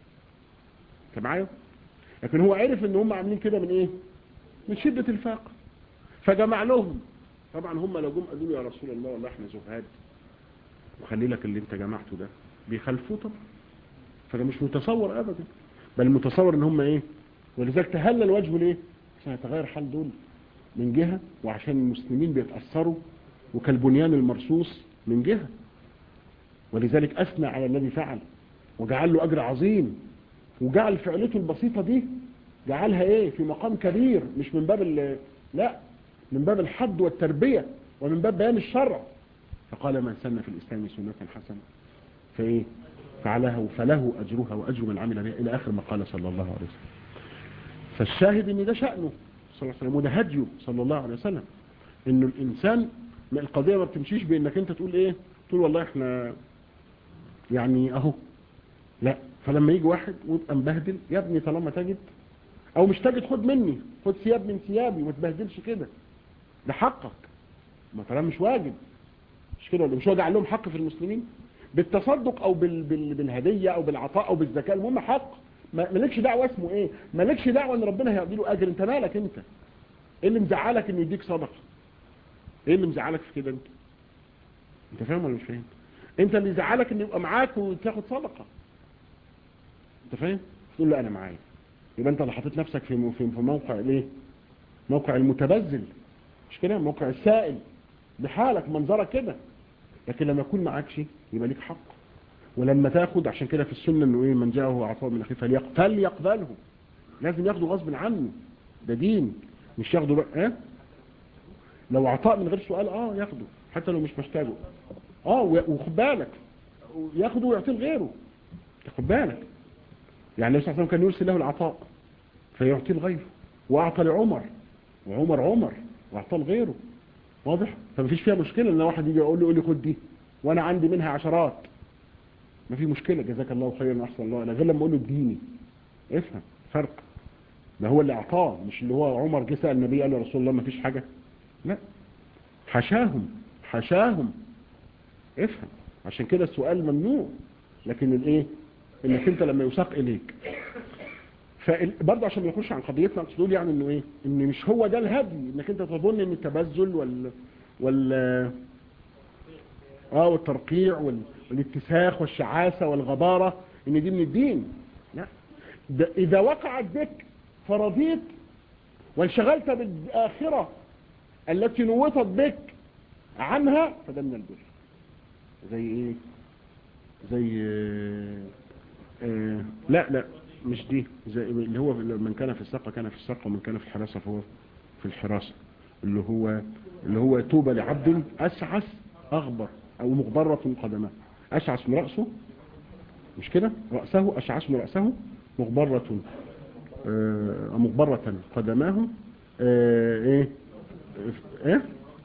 انت معايا لكن هو عرف ان هم عاملين كده من ايه من شدة الفاقة فجمع لهم طبعا هم لو جم قالوا له يا رسول الله والله احنا زهاد وخلي لك اللي انت جمعته ده بيخالفوه طبعا فده مش متصور ابدا بل متصور ان هم ايه ولذلك تهلل وجهه ليه عشان يتغير حال دول من جهة وعشان المسلمين بيتأثروا وكالبنيان المرصوص من جهة ولذلك أثنى على الذي فعل وجعل له أجر عظيم وجعل فعلته البسيطة دي جعلها ايه في مقام كبير مش من باب لا من باب الحد والتربية ومن باب بيان الشرع فقال من سن في الإسلام سنة حسنة فإيه فعله فله أجرها وأجر من عمل بها إلى آخر ما قال صلى الله عليه وسلم فالشاهد ان ده شأنه صلى الله عليه وسلم وده هديه صلى الله عليه وسلم انه الانسان القضية ما بتمشيش بانك انت تقول ايه تقول والله احنا يعني اهو لا فلما يجي واحد ويبقى مبهدل يا ابني طالما تجد او مش تجد خد مني خد ثياب من ثيابي وما تبهدلش كده ده حقك ما طالما مش واجب مش كده ولا مش هو جعل لهم حق في المسلمين بالتصدق او بال بال بالهدية او بالعطاء او بالزكاة المهم حق مالكش دعوة اسمه ايه مالكش دعوة ان ربنا هيقضي له اجر انت مالك انت ايه اللي مزعلك انه يديك صدقة ايه اللي مزعلك في كده انت انت فاهم ولا مش فاهم انت اللي يزعلك ان يبقى معاك وتاخد صدقة انت فاهم تقول له انا معايا يبقى انت اللي حطيت نفسك في في موقع الايه موقع المتبذل مش كده موقع السائل بحالك منظرك كده لكن لما يكون معاكش يبقى ليك حق ولما تاخد عشان كده في السنة انه ايه من جاءه عطاء من اخيه فليقبل يقبله لازم ياخده غصب عنه ده دين مش ياخده بقى اه لو عطاء من غير سؤال اه ياخده حتى لو مش محتاجه اه وخد بالك ياخده ويعطيه لغيره خد بالك يعني النبي صلى الله عليه وسلم كان يرسل له العطاء فيعطيه لغيره واعطى لعمر وعمر عمر واعطاه لغيره واضح فمفيش فيها مشكلة ان واحد يجي يقول لي قول لي خد دي وانا عندي منها عشرات ما في مشكلة جزاك الله خيرا واحسن الله انا غير لما اقول له اديني افهم فرق ده هو اللي اعطاه مش اللي هو عمر جه سال النبي قال له يا رسول الله ما فيش حاجه لا حشاهم حشاهم افهم عشان كده السؤال ممنوع لكن الايه انك انت لما يساق اليك فبرضه عشان ما يخش عن قضيتنا اقصد يعني انه ايه ان مش هو ده الهدي انك انت تظن ان التبذل وال وال اه والترقيع وال... والاتساخ والشعاسة والغبارة ان دي من الدين لا ده اذا وقعت بك فرضيت وانشغلت بالآخرة التي نوطت بك عنها فده من البر زي ايه زي آه آه لا لا مش دي زي اللي هو من كان في السقة كان في السقة ومن كان في الحراسة فهو في الحراسة اللي هو اللي هو توبة لعبد أسعس أغبر أو مغبرة قدمه أشعث من رأسه مش كده رأسه أشعث من رأسه مغبرة آه مغبرة قدماه آه ايه ايه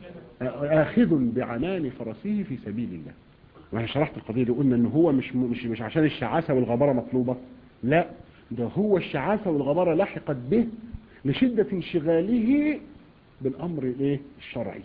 آخذ بعنان فرسه في سبيل الله وانا شرحت القضية دي قلنا ان هو مش مش مش عشان الشعاسة والغبارة مطلوبة لا ده هو الشعاسة والغبارة لحقت به لشدة انشغاله بالامر الايه الشرعي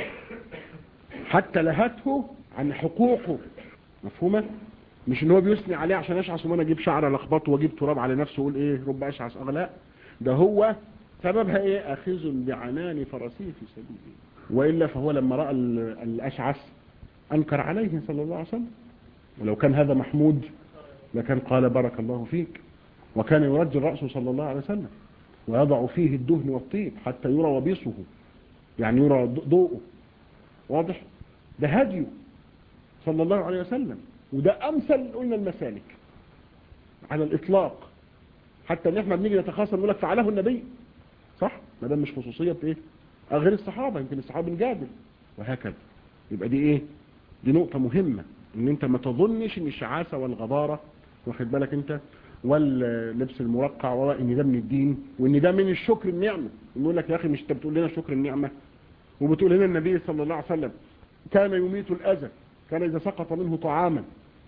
حتى لهته عن حقوقه مفهومة مش ان هو بيثني عليه عشان اشعث وانا اجيب شعر لخبطه واجيب تراب على نفسه واقول ايه رب اشعث اغلاء ده هو سببها ايه اخذ بعنان فرسه في سبيله وإلا فهو لما رأى الأشعث أنكر عليه صلى الله عليه وسلم ولو كان هذا محمود لكان قال بارك الله فيك وكان يرجل رأسه صلى الله عليه وسلم ويضع فيه الدهن والطيب حتى يرى وبيصه يعني يرى ضوءه واضح ده هديه صلى الله عليه وسلم وده أمثل قلنا المسالك على الإطلاق حتى ان احنا بنيجي نتخاصم نقول لك فعله النبي صح ما دام مش خصوصيه ايه غير الصحابه يمكن الصحابه نجادل وهكذا يبقى دي ايه دي نقطه مهمه ان انت ما تظنش ان الشعاسه والغباره واخد بالك انت واللبس المرقع وراء ان ده من الدين وان ده من الشكر النعمه يقول لك يا اخي مش انت بتقول لنا شكر النعمه وبتقول لنا النبي صلى الله عليه وسلم كان يميت الاذى كان اذا سقط منه طعاما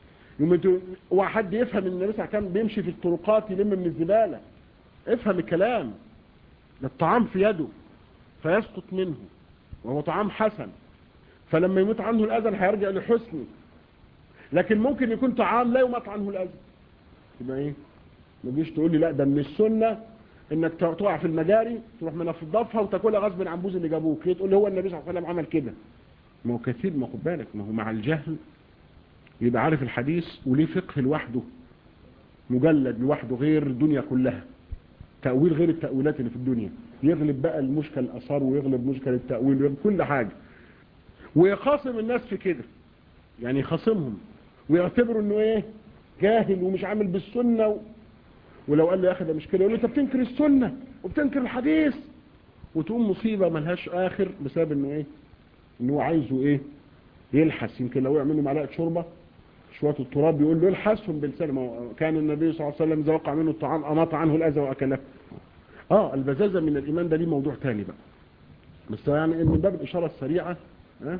وحد يفهم ان النبي صلى الله عليه وسلم بيمشي في الطرقات يلم من الزبالة افهم الكلام ده الطعام في يده فيسقط منه وهو طعام حسن فلما يموت عنه الأذى هيرجع لحسنه لكن ممكن يكون طعام لا يموت عنه الأذى يبقى ايه ما تجيش تقول لي لا ده من السنة انك تقع في المجاري تروح منفضفها وتاكلها غصب عن بوز اللي جابوك ليه تقول لي هو النبي صلى الله عليه وسلم عمل كده ما هو كثير ما خد بالك ما هو مع الجهل يبقى عارف الحديث وليه فقه لوحده مجلد لوحده غير الدنيا كلها تأويل غير التأويلات اللي في الدنيا يغلب بقى المشكل الأثار ويغلب مشكل التأويل ويغلب كل حاجة ويخاصم الناس في كده يعني يخاصمهم ويعتبروا انه ايه جاهل ومش عامل بالسنة و... ولو قال له يا اخي ده مش كده يقول له انت بتنكر السنة وبتنكر الحديث وتقوم مصيبة ملهاش اخر بسبب انه ايه انه هو عايزه ايه يلحس يمكن لو يعمل له معلقه شوربه شويه التراب يقول له الحسهم بلسانه كان النبي صلى الله عليه وسلم اذا وقع منه الطعام اماط عنه الاذى واكله اه البزازه من الايمان ده ليه موضوع تاني بقى بس يعني من باب الاشاره السريعه اه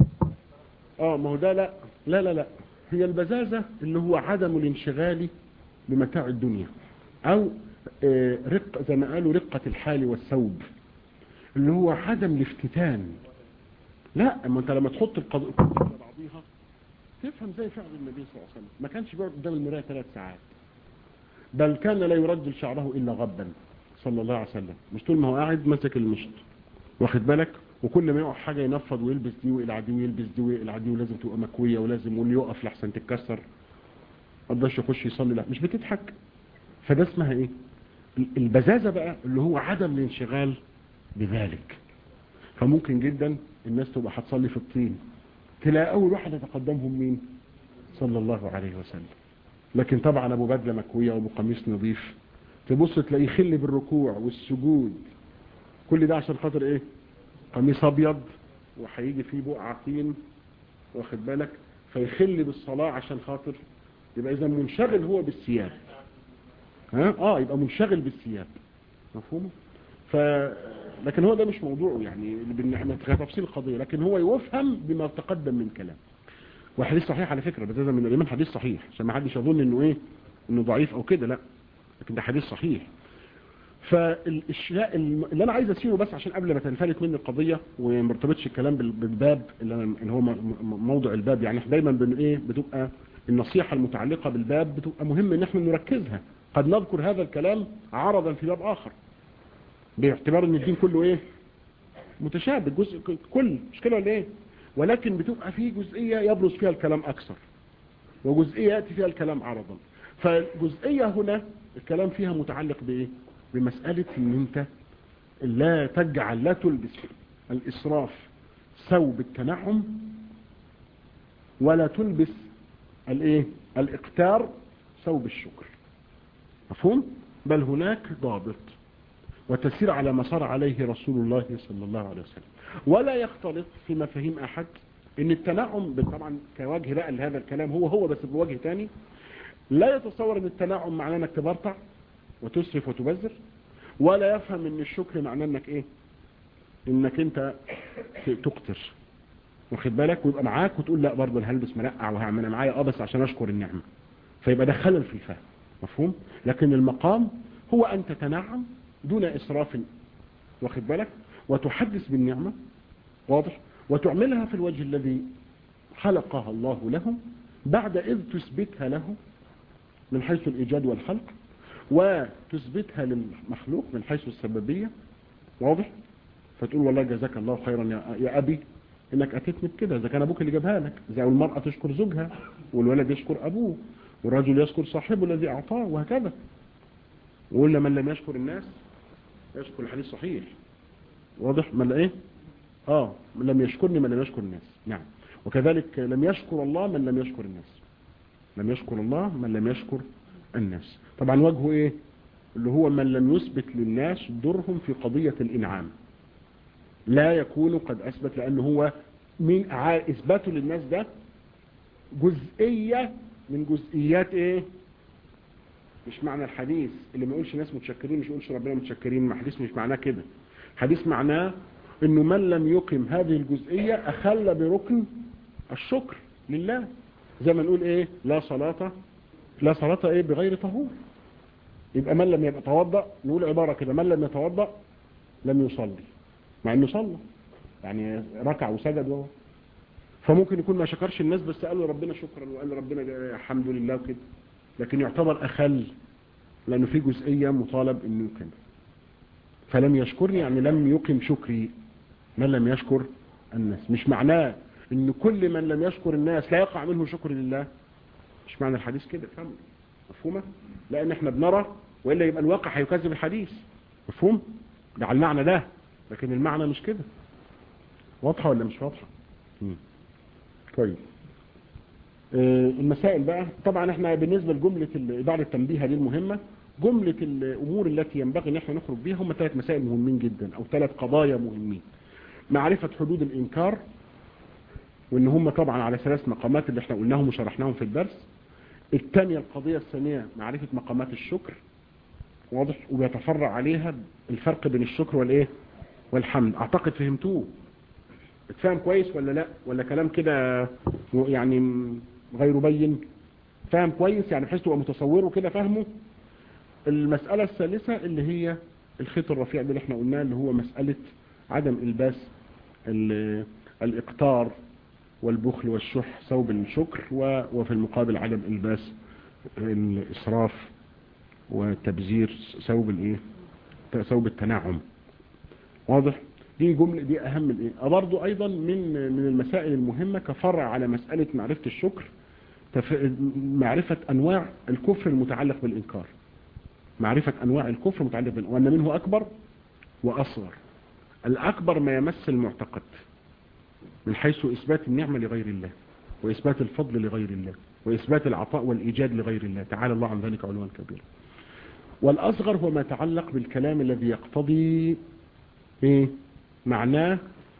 اه ما هو ده لا لا لا لا هي البزازه اللي هو عدم الانشغال بمتاع الدنيا او آه رق زي ما قالوا رقه الحال والثوب اللي هو عدم الافتتان لا اما انت لما تحط القضية بعضيها تفهم زي فعل النبي صلى الله عليه وسلم ما كانش بيقعد قدام المرايه ثلاث ساعات بل كان لا يرجل شعره الا غبا صلى الله عليه وسلم مش طول ما هو قاعد ماسك المشط واخد بالك وكل ما يقع حاجه ينفض ويلبس دي ويقلع دي ويلبس دي ويقلع دي ولازم تبقى مكويه ولازم واللي يقف لحسن تتكسر ما رضاش يخش يصلي لا مش بتضحك فده اسمها ايه البزازه بقى اللي هو عدم الانشغال بذلك فممكن جدا الناس تبقى هتصلي في الطين تلاقي اول واحد يتقدمهم مين صلى الله عليه وسلم لكن طبعا ابو بدله مكويه وابو قميص نظيف تبص تلاقيه يخل بالركوع والسجود كل ده عشان خاطر ايه قميص ابيض وهيجي فيه بقعه طين واخد بالك فيخل بالصلاه عشان خاطر يبقى اذا منشغل هو بالثياب ها اه يبقى منشغل بالثياب مفهوم ف لكن هو ده مش موضوعه يعني تفصيل القضية لكن هو يفهم بما تقدم من كلام وحديث صحيح على فكرة بس من الإمام حديث صحيح عشان ما حدش يظن انه ايه انه ضعيف او كده لا لكن ده حديث صحيح فالاشياء اللي انا عايز اسيره بس عشان قبل ما تنفلت مني القضيه وما يرتبطش الكلام بال- بالباب اللي, أنا اللي هو م- م- موضوع الباب يعني احنا دايما بن ايه بتبقى النصيحه المتعلقه بالباب بتبقى مهم ان احنا نركزها قد نذكر هذا الكلام عرضا في باب اخر باعتبار ان الدين كله ايه متشابه جزء ك- كل مش كده ولا ايه ولكن بتبقى في جزئيه يبرز فيها الكلام اكثر وجزئيه ياتي فيها الكلام عرضا فالجزئيه هنا الكلام فيها متعلق بايه بمساله ان انت لا تجعل لا تلبس الاسراف ثوب التنعم ولا تلبس الايه الاقتار ثوب الشكر مفهوم بل هناك ضابط وتسير على ما صار عليه رسول الله صلى الله عليه وسلم ولا يختلط في مفاهيم احد ان التنعم طبعا كوجه بقى لهذا الكلام هو هو بس بوجه تاني لا يتصور ان التنعم معناه انك تبرطع وتسرف وتبذر ولا يفهم ان الشكر معناه انك ايه انك انت تقتر واخد بالك ويبقى معاك وتقول لا برضه انا هلبس مرقع وهعمل معايا اه بس عشان اشكر النعمه فيبقى ده خلل في الفهم مفهوم لكن المقام هو ان تتنعم دون اسراف واخد بالك وتحدث بالنعمه واضح وتعملها في الوجه الذي خلقها الله له بعد إذ تثبتها له من حيث الإيجاد والخلق وتثبتها للمخلوق من حيث السببية واضح فتقول والله جزاك الله خيرا يا, يا أبي إنك أتتني بكده إذا كان أبوك اللي جابها لك زي المرأة تشكر زوجها والولد يشكر أبوه والرجل يشكر صاحبه الذي أعطاه وهكذا وقلنا من لم يشكر الناس يشكر الحديث صحيح واضح من إيه آه من لم يشكرني من لم يشكر الناس نعم وكذلك لم يشكر الله من لم يشكر الناس لم يشكر الله من لم يشكر الناس طبعا وجهه ايه اللي هو من لم يثبت للناس درهم في قضية الانعام لا يكون قد اثبت لانه هو من اثباته للناس ده جزئية من جزئيات ايه مش معنى الحديث اللي ما يقولش ناس متشكرين مش يقولش ربنا متشكرين ما حديث مش معناه كده حديث معناه انه من لم يقم هذه الجزئية اخل بركن الشكر لله زي ما نقول ايه لا صلاة لا صلاة ايه بغير طهور يبقى من لم يبقى توضأ نقول عبارة كده من لم يتوضأ لم يصلي مع انه صلى يعني ركع وسجد وهو فممكن يكون ما شكرش الناس بس قال له ربنا شكرا وقال له ربنا الحمد لله وكده لكن يعتبر اخل لانه في جزئية مطالب انه يقم فلم يشكرني يعني لم يقم شكري من لم يشكر الناس مش معناه ان كل من لم يشكر الناس لا يقع منه شكر لله مش معنى الحديث كده فهم مفهومة لان احنا بنرى وإلا يبقى الواقع هيكذب الحديث مفهوم ده على المعنى ده لكن المعنى مش كده واضحة ولا مش واضحة طيب آه المسائل بقى طبعا احنا بالنسبة لجملة إدارة التنبيه دي المهمة جملة الأمور التي ينبغي ان احنا نخرج بيها هم ثلاث مسائل مهمين جدا او ثلاث قضايا مهمين معرفة حدود الإنكار وان هم طبعا على ثلاث مقامات اللي احنا قلناهم وشرحناهم في الدرس الثانية القضية الثانية معرفة مقامات الشكر واضح وبيتفرع عليها الفرق بين الشكر والايه والحمد اعتقد فهمتوه اتفهم كويس ولا لا ولا كلام كده يعني غير بين فاهم كويس يعني بحيث تبقى متصوره كده فاهمه المسألة الثالثة اللي هي الخيط الرفيع ده اللي احنا قلناه اللي هو مسألة عدم الباس الاقتار والبخل والشح ثوب الشكر وفي المقابل عدم الباس الاسراف والتبذير ثوب الايه ثوب التنعم واضح دي جملة دي اهم الايه برضو ايضا من من المسائل المهمة كفرع على مسألة معرفة الشكر معرفة انواع الكفر المتعلق بالانكار معرفة انواع الكفر المتعلق بالانكار وان منه اكبر واصغر الاكبر ما يمس المعتقد من حيث إثبات النعمة لغير الله وإثبات الفضل لغير الله وإثبات العطاء والإيجاد لغير الله تعالى الله عن ذلك علوا كبيرا والأصغر هو ما يتعلق بالكلام الذي يقتضي إيه؟ معناه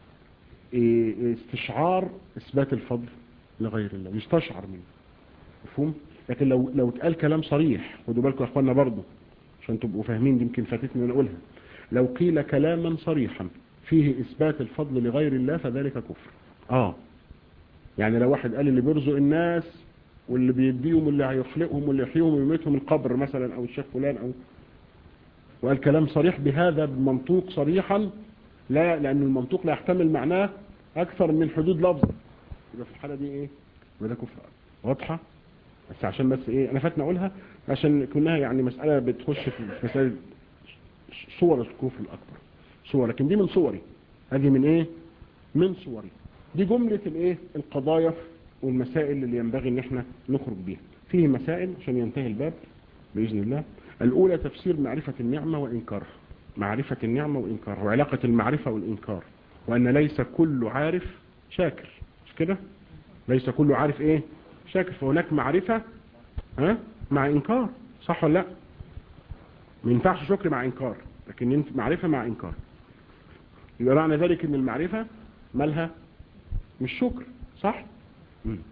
إيه استشعار إثبات الفضل لغير الله مش تشعر منه مفهوم لكن لو لو اتقال كلام صريح خدوا بالكم يا اخوانا برضه عشان تبقوا فاهمين دي يمكن فاتتني انا اقولها لو قيل كلاما صريحا فيه إثبات الفضل لغير الله فذلك كفر آه يعني لو واحد قال اللي بيرزق الناس واللي بيديهم واللي هيخلقهم واللي يحييهم ويميتهم القبر مثلا أو الشيخ فلان أو وقال كلام صريح بهذا بالمنطوق صريحا لا لأن المنطوق لا يحتمل معناه أكثر من حدود لفظ يبقى في الحالة دي إيه وده كفر واضحة بس عشان بس إيه أنا فاتنا أقولها عشان كونها يعني مسألة بتخش في مسألة صور الكفر الأكبر صور لكن دي من صوري هذه من إيه من صوري دي جملة الإيه القضايا والمسائل اللي ينبغي ان احنا نخرج بيها فيه مسائل عشان ينتهي الباب بإذن الله الأولى تفسير معرفة النعمة وإنكارها معرفة النعمة وإنكارها وعلاقة المعرفة والإنكار وأن ليس كل عارف شاكر مش كده ليس كل عارف إيه شاكر فهناك معرفة ها مع إنكار صح ولا لا ما ينفعش شكر مع إنكار لكن معرفة مع إنكار يبقى معنى ذلك أن المعرفة مالها مش شكر صح مم.